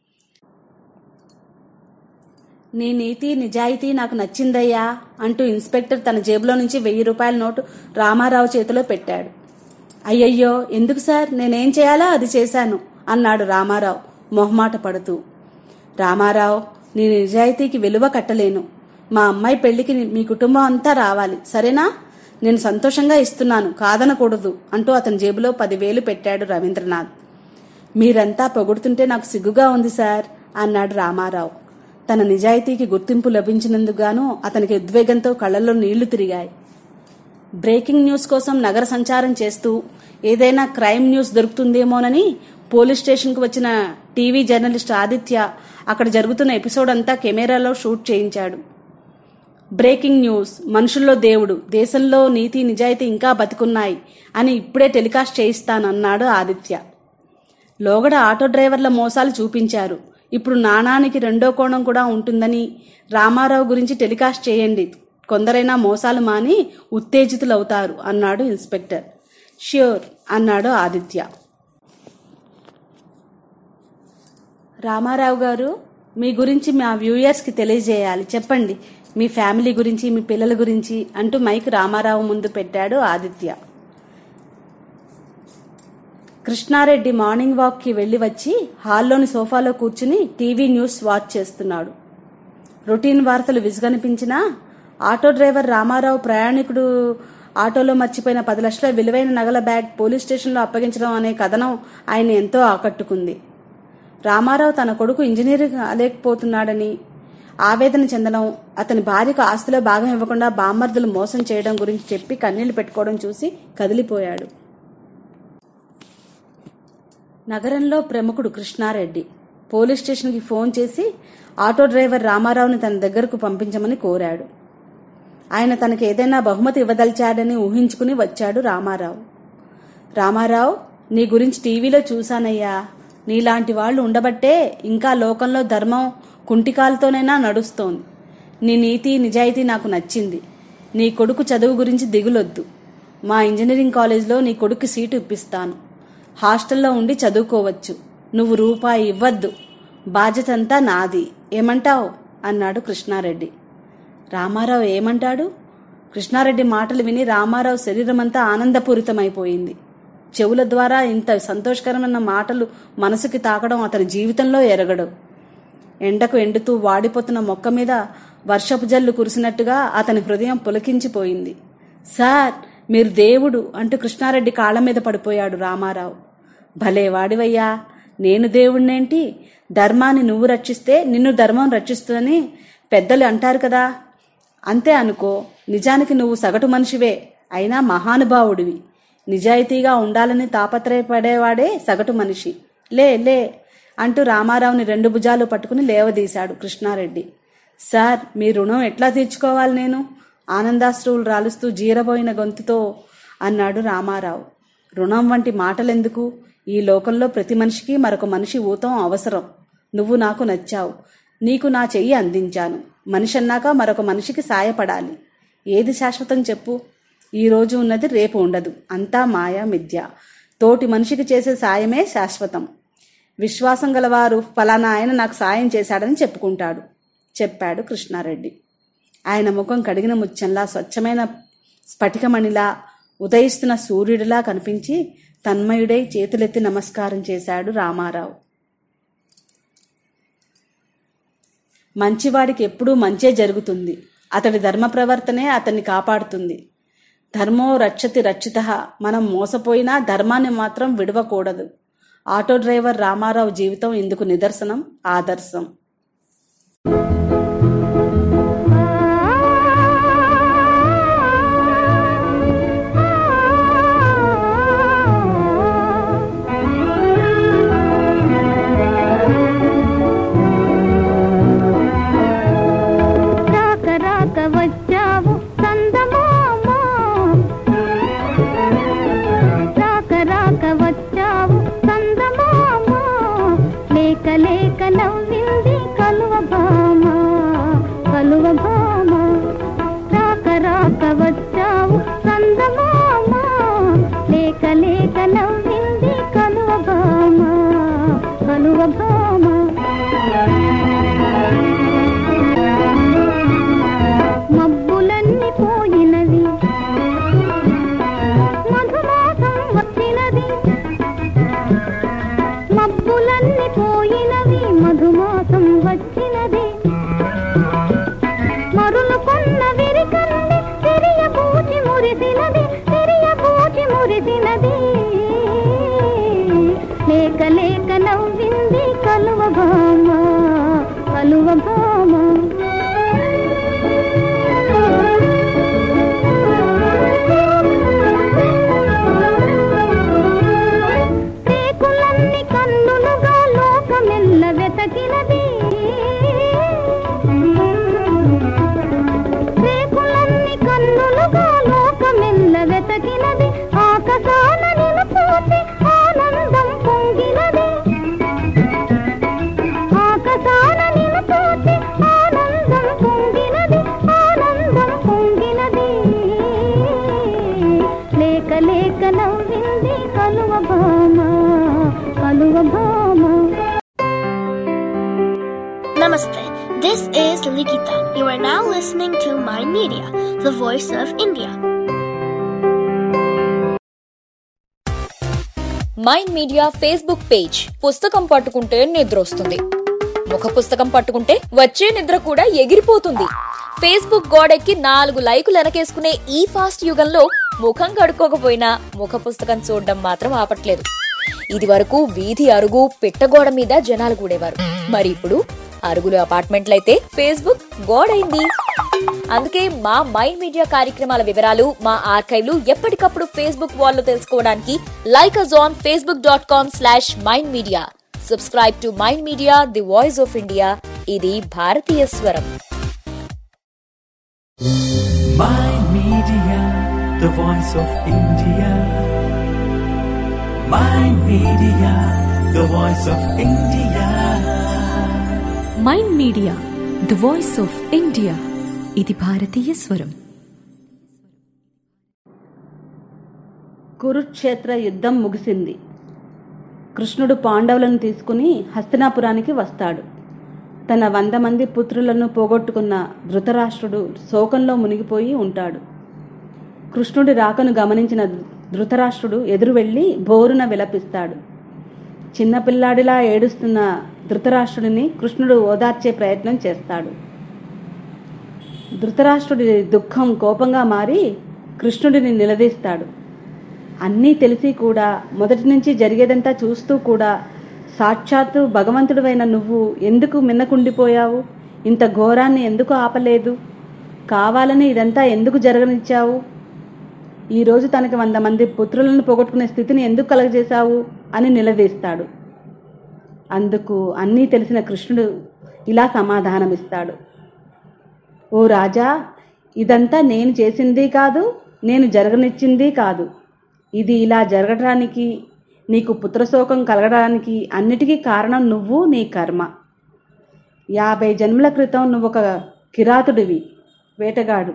నీ నీతి నిజాయితీ నాకు నచ్చిందయ్యా అంటూ ఇన్స్పెక్టర్ తన జేబులో నుంచి వెయ్యి రూపాయల నోటు రామారావు చేతిలో పెట్టాడు అయ్యయ్యో ఎందుకు సార్ నేనేం చేయాలో అది చేశాను అన్నాడు రామారావు మొహమాట పడుతూ రామారావు నీ నిజాయితీకి విలువ కట్టలేను మా అమ్మాయి పెళ్లికి మీ కుటుంబం అంతా రావాలి సరేనా నేను సంతోషంగా ఇస్తున్నాను కాదనకూడదు అంటూ అతని జేబులో పదివేలు పెట్టాడు రవీంద్రనాథ్ మీరంతా పొగుడుతుంటే నాకు సిగ్గుగా ఉంది సార్ అన్నాడు రామారావు తన నిజాయితీకి గుర్తింపు లభించినందుకుగాను అతనికి ఉద్వేగంతో కళ్ళల్లో నీళ్లు తిరిగాయి బ్రేకింగ్ న్యూస్ కోసం నగర సంచారం చేస్తూ ఏదైనా క్రైమ్ న్యూస్ దొరుకుతుందేమోనని పోలీస్ స్టేషన్కు వచ్చిన టీవీ జర్నలిస్ట్ ఆదిత్య అక్కడ జరుగుతున్న ఎపిసోడ్ అంతా కెమెరాలో షూట్ చేయించాడు బ్రేకింగ్ న్యూస్ మనుషుల్లో దేవుడు దేశంలో నీతి నిజాయితీ ఇంకా బతికున్నాయి అని ఇప్పుడే టెలికాస్ట్ చేయిస్తానన్నాడు ఆదిత్య లోగడ ఆటో డ్రైవర్ల మోసాలు చూపించారు ఇప్పుడు నాణానికి రెండో కోణం కూడా ఉంటుందని రామారావు గురించి టెలికాస్ట్ చేయండి కొందరైనా మోసాలు మాని ఉత్తేజితులవుతారు అన్నాడు ఇన్స్పెక్టర్ ష్యూర్ అన్నాడు ఆదిత్య రామారావు గారు మీ గురించి మా వ్యూయర్స్కి తెలియజేయాలి చెప్పండి మీ ఫ్యామిలీ గురించి మీ పిల్లల గురించి అంటూ మైక్ రామారావు ముందు పెట్టాడు ఆదిత్య కృష్ణారెడ్డి మార్నింగ్ వాక్కి వెళ్ళి వచ్చి హాల్లోని సోఫాలో కూర్చుని టీవీ న్యూస్ వాచ్ చేస్తున్నాడు రొటీన్ వార్తలు విసుగనిపించినా ఆటో డ్రైవర్ రామారావు ప్రయాణికుడు ఆటోలో మర్చిపోయిన పది లక్షల విలువైన నగల బ్యాగ్ పోలీస్ స్టేషన్లో అప్పగించడం అనే కథనం ఆయన ఎంతో ఆకట్టుకుంది రామారావు తన కొడుకు ఇంజనీర్ కాలేకపోతున్నాడని ఆవేదన చెందడం అతని భార్యకు ఆస్తిలో భాగం ఇవ్వకుండా బామ్మర్దులు మోసం చేయడం గురించి చెప్పి కన్నీళ్లు పెట్టుకోవడం చూసి కదిలిపోయాడు నగరంలో ప్రముఖుడు కృష్ణారెడ్డి పోలీస్ స్టేషన్కి ఫోన్ చేసి ఆటో డ్రైవర్ రామారావుని తన దగ్గరకు పంపించమని కోరాడు ఆయన తనకి ఏదైనా బహుమతి ఇవ్వదలిచాడని ఊహించుకుని వచ్చాడు రామారావు రామారావు నీ గురించి టీవీలో చూశానయ్యా నీలాంటి వాళ్ళు ఉండబట్టే ఇంకా లోకంలో ధర్మం కుంటికాలతోనైనా నడుస్తోంది నీ నీతి నిజాయితీ నాకు నచ్చింది నీ కొడుకు చదువు గురించి దిగులొద్దు మా ఇంజనీరింగ్ కాలేజ్లో నీ కొడుకు సీటు ఇప్పిస్తాను హాస్టల్లో ఉండి చదువుకోవచ్చు నువ్వు రూపాయి ఇవ్వద్దు బాధ్యత అంతా నాది ఏమంటావు అన్నాడు కృష్ణారెడ్డి రామారావు ఏమంటాడు కృష్ణారెడ్డి మాటలు విని రామారావు శరీరమంతా ఆనందపూరితమైపోయింది చెవుల ద్వారా ఇంత సంతోషకరమైన మాటలు మనసుకి తాకడం అతని జీవితంలో ఎరగడు ఎండకు ఎండుతూ వాడిపోతున్న మొక్క మీద వర్షపు జల్లు కురిసినట్టుగా అతని హృదయం పులకించిపోయింది సార్ మీరు దేవుడు అంటూ కృష్ణారెడ్డి కాళ్ళ మీద పడిపోయాడు రామారావు భలే వాడివయ్యా నేను దేవుణ్ణేంటి ధర్మాన్ని నువ్వు రక్షిస్తే నిన్ను ధర్మం రక్షిస్తుందని పెద్దలు అంటారు కదా అంతే అనుకో నిజానికి నువ్వు సగటు మనిషివే అయినా మహానుభావుడివి నిజాయితీగా ఉండాలని తాపత్రయపడేవాడే సగటు మనిషి లే లే అంటూ రామారావుని రెండు భుజాలు పట్టుకుని లేవదీశాడు కృష్ణారెడ్డి సార్ మీ రుణం ఎట్లా తీర్చుకోవాలి నేను ఆనందాశ్రువులు రాలుస్తూ జీరబోయిన గొంతుతో అన్నాడు రామారావు రుణం వంటి మాటలెందుకు ఈ లోకంలో ప్రతి మనిషికి మరొక మనిషి ఊతం అవసరం నువ్వు నాకు నచ్చావు నీకు నా చెయ్యి అందించాను మనిషి అన్నాక మరొక మనిషికి సాయపడాలి ఏది శాశ్వతం చెప్పు ఈ రోజు ఉన్నది రేపు ఉండదు అంతా మాయా మిథ్య తోటి మనిషికి చేసే సాయమే శాశ్వతం విశ్వాసం గలవారు ఫలానా ఆయన నాకు సాయం చేశాడని చెప్పుకుంటాడు చెప్పాడు కృష్ణారెడ్డి ఆయన ముఖం కడిగిన ముత్యంలా స్వచ్ఛమైన స్ఫటికమణిలా ఉదయిస్తున్న సూర్యుడిలా కనిపించి తన్మయుడై చేతులెత్తి నమస్కారం చేశాడు రామారావు మంచివాడికి ఎప్పుడూ మంచే జరుగుతుంది అతడి ధర్మ ప్రవర్తనే అతన్ని కాపాడుతుంది ధర్మో రక్షతి రక్షిత మనం మోసపోయినా ధర్మాన్ని మాత్రం విడవకూడదు ఆటో డ్రైవర్ రామారావు జీవితం ఇందుకు నిదర్శనం ఆదర్శం రాక రాక వచ్చావు చందమామ రాక రాక వచ్చావు చందమామ లేక లేక నవ్వింది కలువ భామ కలువ భామ రాక రాక వచ్చావు చందమామ లేక లేక నవ్వింది కలువ భామ కలువ భామ మబ్బులన్నీ పోయినవి మధుమాసం వచ్చినది మబ్బులన్నీ పోయినవి మధుమాసం వచ్చినది మరులు కొన్న విరికంది తిరియ పూచి మురిసినది తిరియ పూచి మురిసినది లేక లేక నవ్వింది కలువ భామ కలువ భామ రేకులన్నీ కన్నులుగా లోకమెల్ల వెతకినది రేకులన్నీ కన్నులుగా లోకమెల్ల వెతకినది ఆకాశాన నిలపోతే ఆనందం పొంగినది ఆకాశాన నిలపోతే ఆనందం పొంగినది ఆనందం పొంగినది లేక లేక నవ్వింది కలువ భామ కలువ భామ Namaste. This is Likita. You are now listening to My Media, the voice of India. Mind media Facebook page పుస్తకం పట్టుకుంటే నిద్రొస్తుంది ముఖ పుస్తకం పట్టుకుంటే వచ్చే నిద్ర కూడా ఎగిరిపోతుంది ఫేస్బుక్ గోడెక్కి నాలుగు లైకులు వెనకేసుకునే ఈ ఫాస్ట్ యుగంలో ముఖం కడుక్కోకపోయినా ముఖ పుస్తకం చూడడం మాత్రం ఆపట్లేదు ఇది వరకు వీధి అరుగు పిట్టగోడ మీద జనాలు కూడేవారు మరి ఇప్పుడు అరుగులు అపార్ట్మెంట్లయితే ఫేస్బుక్ గోడైంది అందుకే మా మైండ్ మీడియా కార్యక్రమాల వివరాలు మా ఆర్కైవ్లు ఎప్పటికప్పుడు ఫేస్బుక్ వాల్లో తెలుసుకోవడానికి like us on Facebook dot com slash mind media subscribe to mind media the voice of India ఇది భారతీయ స్వరం Mind Media, the voice of India. Mind Media, the voice of India. Mind media the voice of India ఇది భారతీయ స్వరం కురుక్షేత్ర యుద్ధం ముగిసింది కృష్ణుడు పాండవులను తీసుకుని హస్తినాపురానికి వస్తాడు తన వంద మంది పుత్రులను పోగొట్టుకున్న ధృతరాష్ట్రుడు శోకంలో మునిగిపోయి ఉంటాడు కృష్ణుడి రాకను గమనించిన ధృతరాష్ట్రుడు ఎదురు వెళ్ళి బోరున విలపిస్తాడు చిన్నపిల్లాడిలా ఏడుస్తున్న ధృతరాష్ట్రుడిని కృష్ణుడు ఓదార్చే ప్రయత్నం చేస్తాడు ధృతరాష్ట్రుడి దుఃఖం కోపంగా మారి కృష్ణుడిని నిలదీస్తాడు అన్నీ తెలిసి కూడా మొదటి నుంచి జరిగేదంతా చూస్తూ కూడా సాక్షాత్తు భగవంతుడివైన నువ్వు ఎందుకు మిన్నకుండిపోయావు ఇంత ఘోరాన్ని ఎందుకు ఆపలేదు కావాలని ఇదంతా ఎందుకు జరగనిచ్చావు ఈరోజు తనకి వంద మంది పుత్రులను పోగొట్టుకునే స్థితిని ఎందుకు కలగజేశావు అని నిలదీస్తాడు అందుకు అన్నీ తెలిసిన కృష్ణుడు ఇలా సమాధానమిస్తాడు ఓ రాజా ఇదంతా నేను చేసింది కాదు నేను జరగనిచ్చింది కాదు ఇది ఇలా జరగడానికి నీకు పుత్రశోకం కలగడానికి అన్నిటికీ కారణం నువ్వు నీ కర్మ యాభై జన్మల క్రితం నువ్వు ఒక కిరాతుడివి వేటగాడు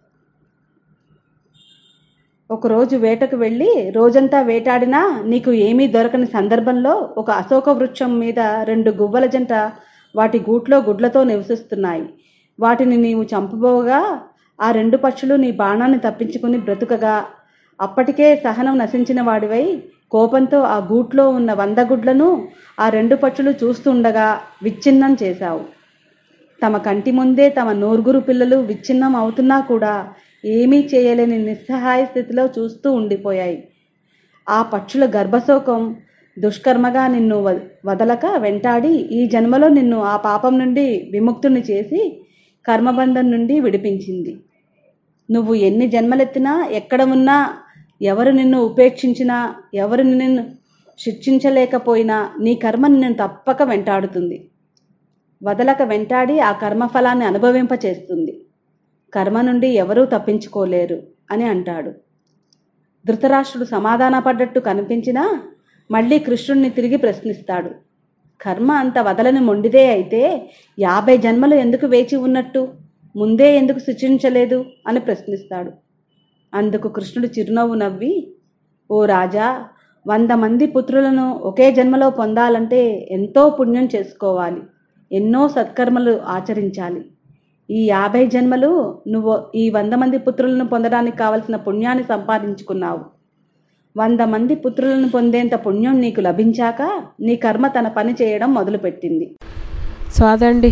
ఒకరోజు వేటకు వెళ్ళి రోజంతా వేటాడినా నీకు ఏమీ దొరకని సందర్భంలో ఒక అశోక వృక్షం మీద రెండు గువ్వల జంట వాటి గూట్లో గుడ్లతో నివసిస్తున్నాయి వాటిని నీవు చంపబోగా ఆ రెండు పక్షులు నీ బాణాన్ని తప్పించుకుని బ్రతుకగా అప్పటికే సహనం నశించిన వాడివై కోపంతో ఆ గూట్లో ఉన్న వంద గుడ్లను ఆ రెండు పక్షులు చూస్తుండగా విచ్ఛిన్నం చేశావు తమ కంటి ముందే తమ నూరుగురు పిల్లలు విచ్ఛిన్నం అవుతున్నా కూడా ఏమీ చేయలేని నిస్సహాయ స్థితిలో చూస్తూ ఉండిపోయాయి ఆ పక్షుల గర్భశోకం దుష్కర్మగా నిన్ను వ- వదలక వెంటాడి ఈ జన్మలో నిన్ను ఆ పాపం నుండి విముక్తుని చేసి కర్మబంధం నుండి విడిపించింది నువ్వు ఎన్ని జన్మలెత్తినా ఎక్కడ ఉన్నా ఎవరు నిన్ను ఉపేక్షించినా ఎవరు నిన్ను శిక్షించలేకపోయినా నీ కర్మ నిన్ను తప్పక వెంటాడుతుంది వదలక వెంటాడి ఆ కర్మఫలాన్ని అనుభవింపచేస్తుంది కర్మ నుండి ఎవరూ తప్పించుకోలేరు అని అంటాడు ధృతరాష్ట్రుడు సమాధానపడ్డట్టు కనిపించినా మళ్ళీ కృష్ణుడిని తిరిగి ప్రశ్నిస్తాడు కర్మ అంత వదలని మొండిదే అయితే యాభై జన్మలు ఎందుకు వేచి ఉన్నట్టు ముందే ఎందుకు శిక్షించలేదు అని ప్రశ్నిస్తాడు అందుకు కృష్ణుడు చిరునవ్వు నవ్వి ఓ రాజా వంద మంది పుత్రులను ఒకే జన్మలో పొందాలంటే ఎంతో పుణ్యం చేసుకోవాలి ఎన్నో సత్కర్మలు ఆచరించాలి ఈ యాభై జన్మలు నువ్వు ఈ వంద మంది పుత్రులను పొందడానికి కావలసిన పుణ్యాన్ని సంపాదించుకున్నావు వంద మంది పుత్రులను పొందేంత పుణ్యం నీకు లభించాక నీ కర్మ తన పని చేయడం మొదలుపెట్టింది సో అదండి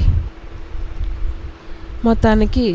మొత్తానికి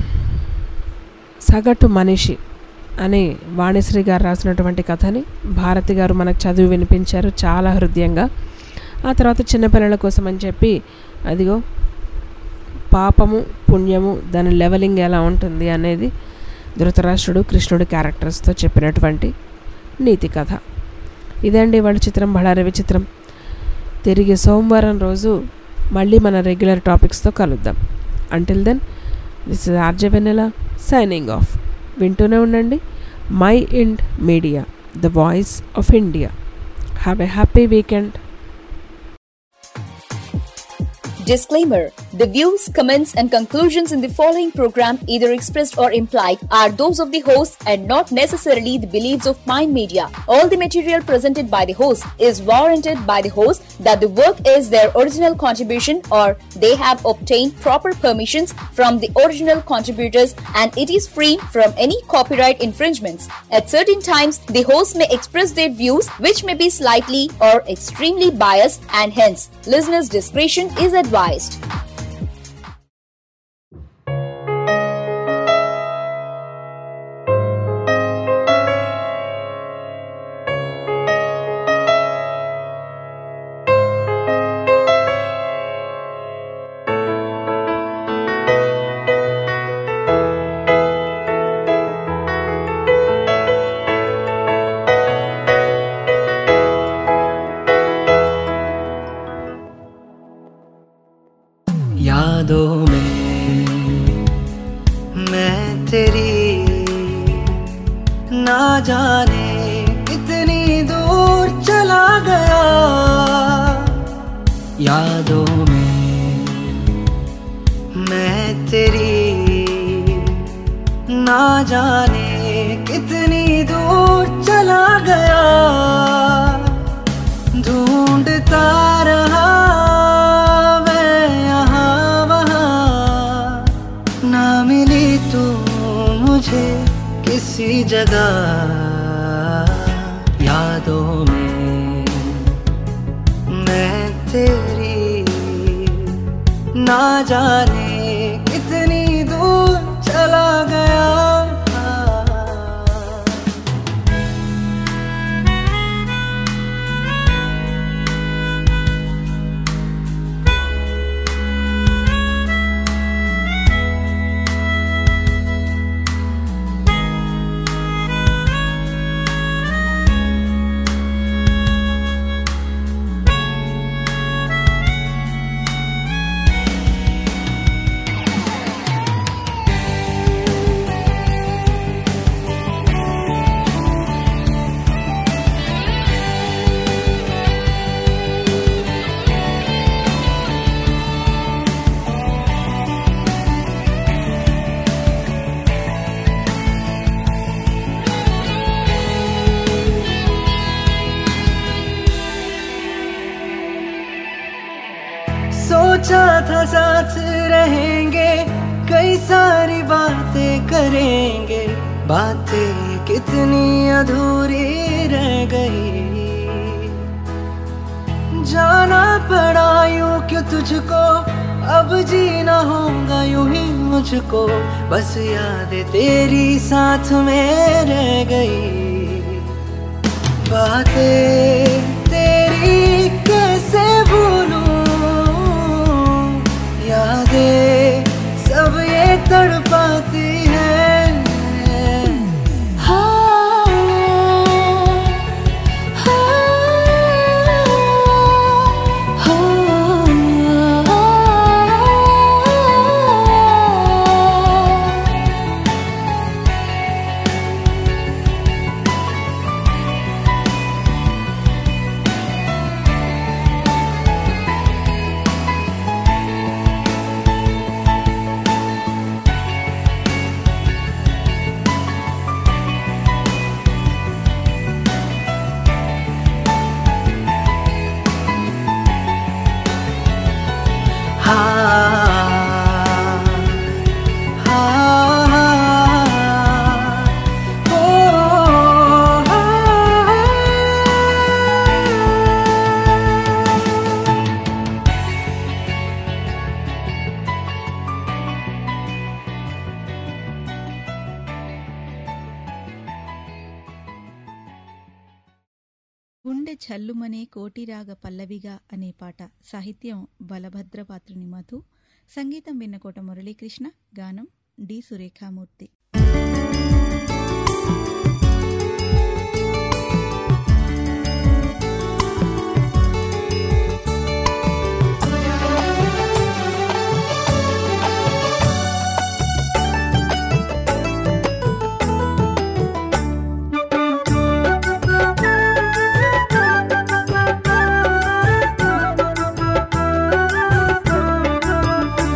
సగటు మనిషి అని వాణిశ్రీ గారు రాసినటువంటి కథని భారతి గారు మనకు చదివి వినిపించారు చాలా హృదయంగా ఆ తర్వాత చిన్నపిల్లల కోసం అని చెప్పి అదిగో పాపము పుణ్యము దాని లెవెలింగ్ ఎలా ఉంటుంది అనేది ధృతరాష్ట్రుడు కృష్ణుడి క్యారెక్టర్స్తో చెప్పినటువంటి నీతి కథ ఇదండి వాళ్ళ చిత్రం బళారి విచిత్రం తిరిగి సోమవారం రోజు మళ్ళీ మన రెగ్యులర్ టాపిక్స్తో కలుద్దాం until then this is RJ Vennela signing off వింటూనే ఉండండి mind media the voice of India have a happy weekend Disclaimer The views, comments, and conclusions in the following program, either expressed or implied, are those of the host and not necessarily the beliefs of Mind Media. All the material presented by the host is warranted by the host that the work is their original contribution or they have obtained proper permissions from the original contributors and it is free from any copyright infringements. At certain times, the host may express their views which may be slightly or extremely biased and hence listeners' discretion is advised. यादों में मैं तेरी ना जाने कितनी दूर चला गया यादों में मैं तेरी ना जाने कितनी दूर चला गया ढूंढता रहा मैं यहाँ वहाँ ना मिली तू मुझे किसी जगह यादों में मैं तेरी ना जाने कितनी दूर चला गया सोचा था साथ रहेंगे कई सारी बातें करेंगे बातें कितनी अधूरी रह गई जाना पड़ा यूं क्यों तुझको अब जीना होगा यूं ही मुझको बस याद तेरी साथ में रह गई बातें तेरी कैसे भूलूं यादें सब ये तड़पाती है గుండె చల్లుమనే కోటిరాగ పల్లవిగా అనే పాట సాహిత్యం బలభద్రపాత్రుని మధు సంగీతం విన్నకోట మురళీకృష్ణ గానం డి సురేఖామూర్తి ఆ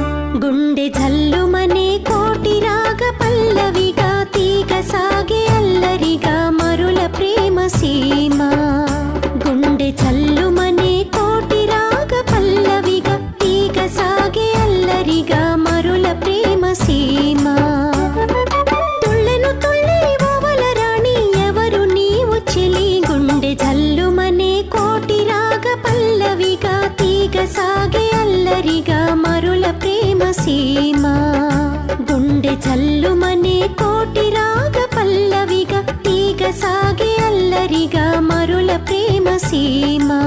సీమా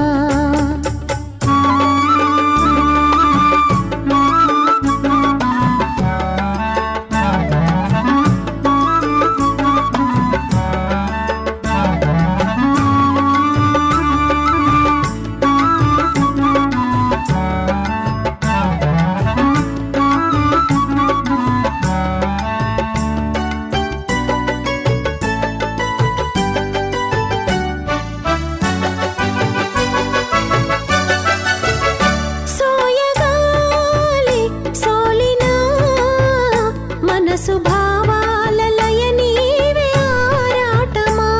సోయగాలి సోలినా మనసు భావాల లయ నీవే ఆరాటమా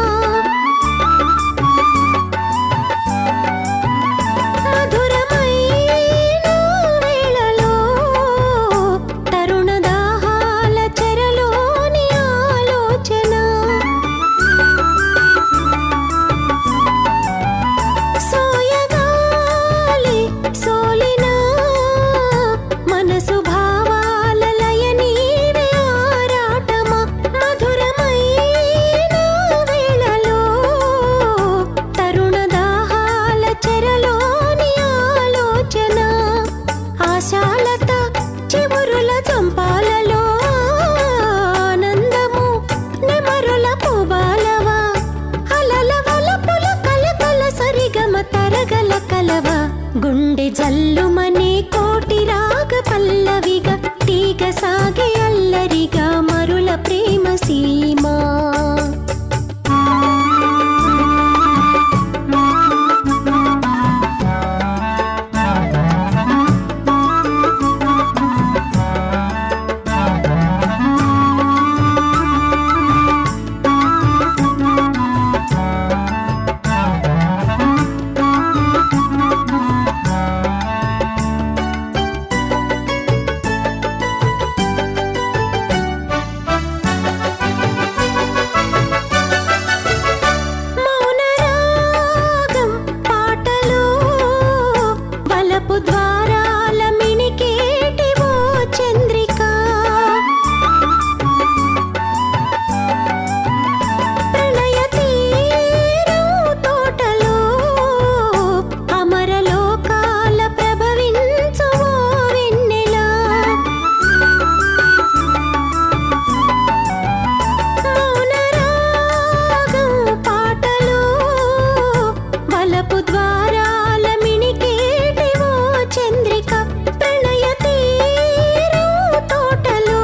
మధురమైన వేళలో తరుణ దాహాల చెరలోని ఆలోచన సోయగాలి సోలినా మనసు భావాల లయ నీవే ఆరాటమా మధురమైన వేళలో తరుణ దాహాల చెరలోని ఆలోచన ఆశాలత చివురుల చంపాలలో ఆనందము నెమరుల పుబాలవా అలల వలపుల కలకల సరిగమ తరగల కలవ గుండె జల్లుమనే కోటి రాగ పల్లవిగా తీగ సాగే అల్లరిగా మరుల ప్రేమ సీమా మౌనరాగం పాటలో వలపు ద్వారాల మిణికేటి ఓ చంద్రిక ప్రణయ తీరం తోటలో అమరలోకాల ప్రభవించు ఓ వెన్నెలా మౌనరాగం పాటలో వలపు ద్వారాల మిణికేటి ఓ చంద్రిక ప్రణయ తీరం తోటలో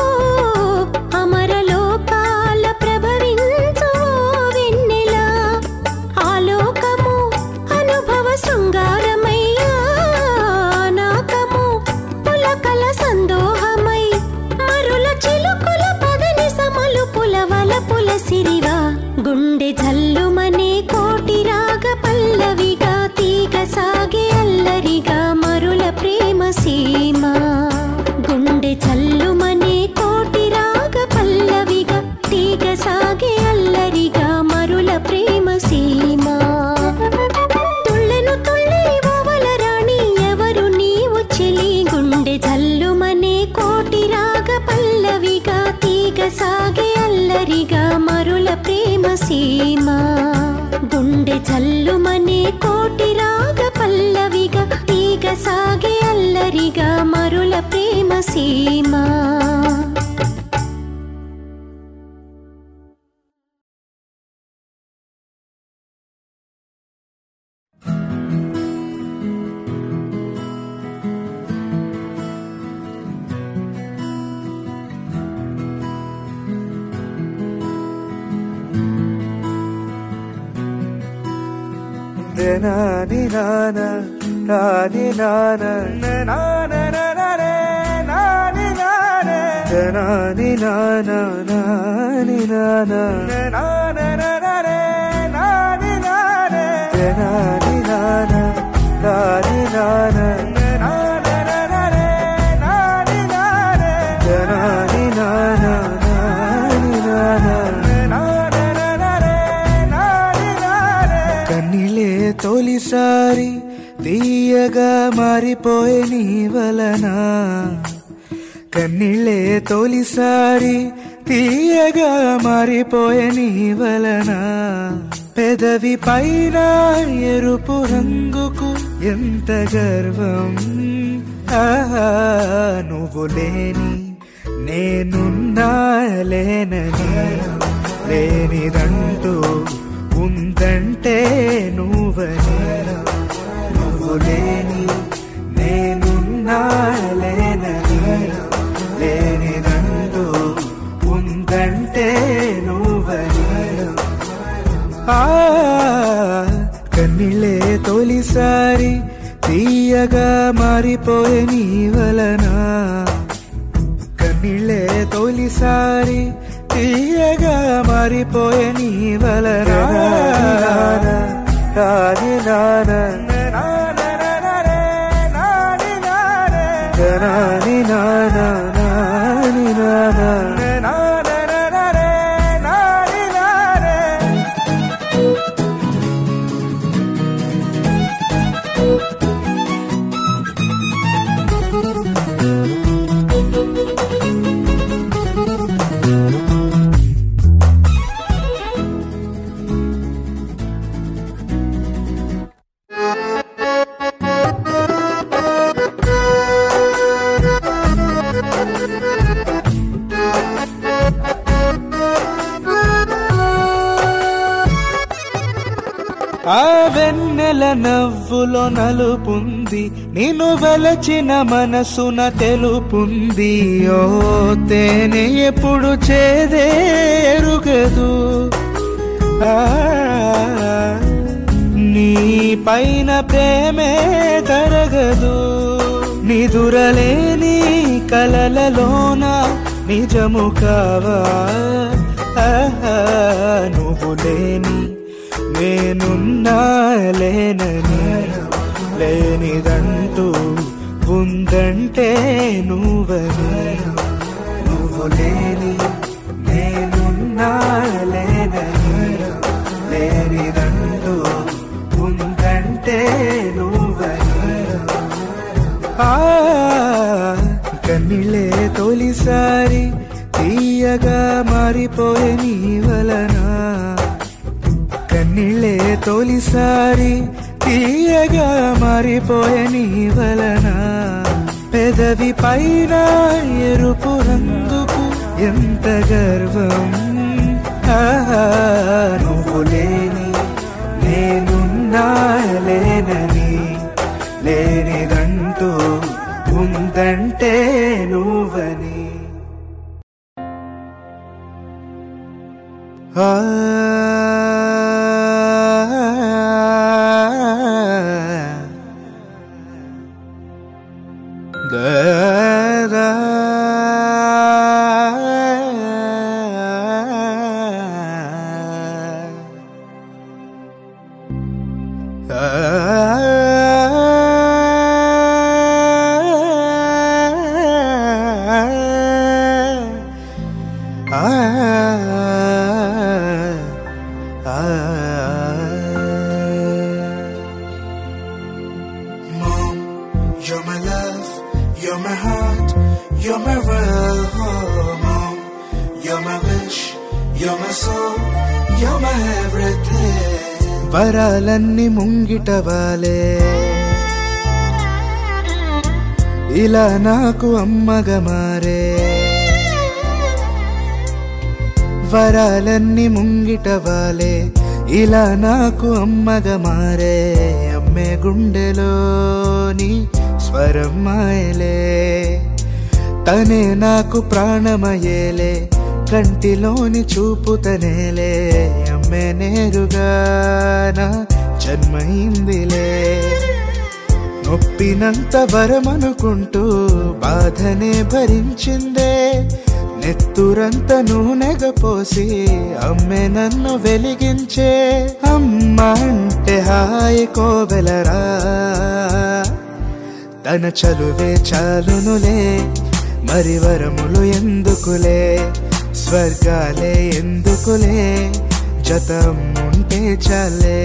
అమరలోకాల ప్రభవించు ఓ వెన్నెలా ఆలోకము అనుభవ శృంగారమయ్యా నాకము పులకల సందోహమై మరుల చిలుకుల పదని సమలుపుల వలపుల సిరివా గుండె జల్లుమనే కోటి రాగ పల్లవిగా తీగ సాగే అల్లరిగా మరుల ప్రేమ సీమా గుండె జల్లుమనే కోటి రాగ పల్లవిగా తీగ సాగే అల్లరిగా మరుల ప్రేమ సీమా తుళ్ళెను తుళ్ళి ఓవల రాణి ఎవరు నీవు చెలి గుండె జల్లుమనే కోటి రాగ పల్లవిగా తీగ సాగే అల్లరిగా మరుల ప్రేమ సీమా గుండె జల్లుమనే కోటి రాగ పల్లవిగా తీగ సాగే అల్లరిగా మరుల ప్రేమ సీమా నాని నాన నాని నాన నాని నానే నాని నానే నాని నాన నాని నాన నాని నానే నాని నానే నాని నాన నాని నాన నాని నానే నాని నానే నాని నాన నాని నాన కన్నిలే తొలిసారి తీయగా మారిపోయే నీ వలన కన్నిళ్ళే తొలిసారి తీయగా మారిపోయే నీ వలన పెదవి పైన ఎరుపు రంగుకు ఎంత గర్వం ఆహా, నువ్వు లేని నేనున్నా లేనని లేనిదంటూ ఉందంటే నువ్వని నువ్వు లేని నేనున్నా లేనని లేనిదంటూ ఉందంటే నువ్వని ఆ కన్నిళ్ళే తొలిసారి తీయగా మారిపోయే నీ వలన కన్నిళ్ళే తొలిసారి తీయగా మారిపోయే నీ వలన నాని నాన నాని నాన నాని నాన ఆ వెన్నెల నవ్వులో నలుపుంది నిన్ను వలచిన మనసున తెలుపుంది ఓ తేనె ఎప్పుడు చేదేరుగదు ఆ, నీ పైన ప్రేమే తరగదు నిదురలేని కలలలోన నిజము కావా ఆహా, నువ్వు లేని నేనున్నా లేనని లేనిదంటూ ఉందంటే నువ్వని నువ్వు లేని నేనున్నా లేనని లేనిదంటూ ఉందంటే నువ్వని ఆ కన్నిళ్ళే తొలిసారి తీయగా మారిపోయే నీ వలన కన్నిళ్ళే తొలిసారి తీయగా మారిపోయే నీ వలన పెదవి పైన ఎరుపు రంగుకు ఎంత గర్వం ఆహా, నువ్వు లేని నేనున్నా లేనని లేనిదంటూ ఉందంటే నువ్వని ఆ దా Mom, you're my love, you're my heart, you're my world. Oh, Mom, you're my wish, you're my soul, you're my everything. వరాలన్నీ ముంగిట వాలే ఇలా నాకు అమ్మగా మారే వరాలన్నీ ముంగిట వాలే ఇలా నాకు అమ్మగా మారే అమ్మే గుండెలోని స్వరం మాయలే తనే నాకు ప్రాణమయేలే కంటిలోని చూపు తనేలే అమ్మే నేరుగా నా జన్మైందిలే నొప్పినంత వరమనుకుంటూ బాధనే భరించిందే నెత్తురంత నూనెగ పోసి అమ్మే నన్ను వెలిగించే అమ్మ అంటే హాయి కోవెలరా తన చలువే చాలునులే మరి వరములు ఎందుకులే స్వర్గాలే ఎందుకులే జతం ఉంటే చాలే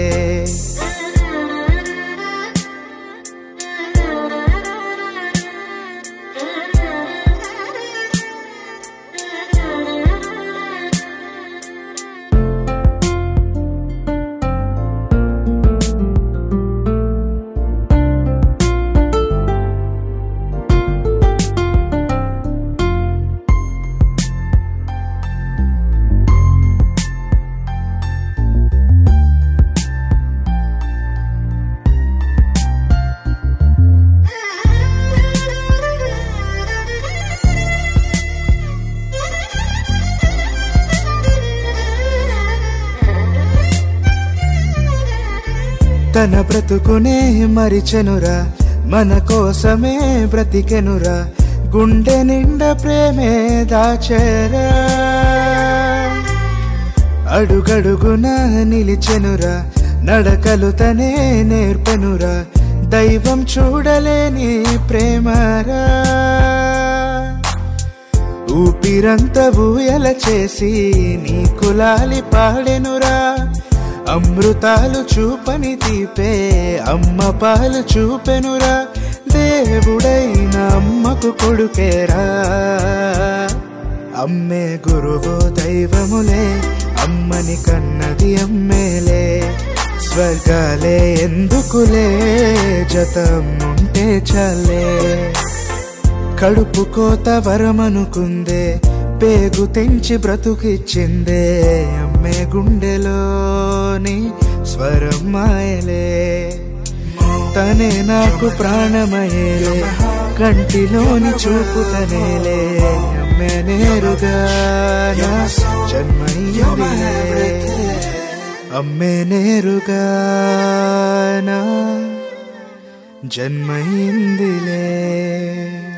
తన బ్రతుకునే మరిచెనురా మన కోసమే బ్రతికెనురా గుండె నిండా ప్రేమే దాచెరా అడుగడుగున నిలిచెనురా నడకలు తనే నేర్పెనురా దైవం చూడలేని ప్రేమరా ఊపిరంత ఊయల చేసి నీ కులాలి పాడెనురా అమృతాలు చూపని తీపే అమ్మ పాలు చూపెనురా దేవుడైన అమ్మకు కొడుకేరా అమ్మే గురువు దైవములే అమ్మని కన్నది అమ్మేలే స్వర్గాలే ఎందుకులే జతం ఉంటే చాలే కడుపు కోత వరమనుకుందే పేగు తెంచి బ్రతుకిచ్చిందే అమ్మే గుండెలోని స్వరం మాయలే తనే నాకు ప్రాణమయేలే కంటిలోని చూపు తనేలే అమ్మే నేరుగా నా జన్మయ్యిందిలే అమ్మే నేరుగా నా జన్మయిందిలే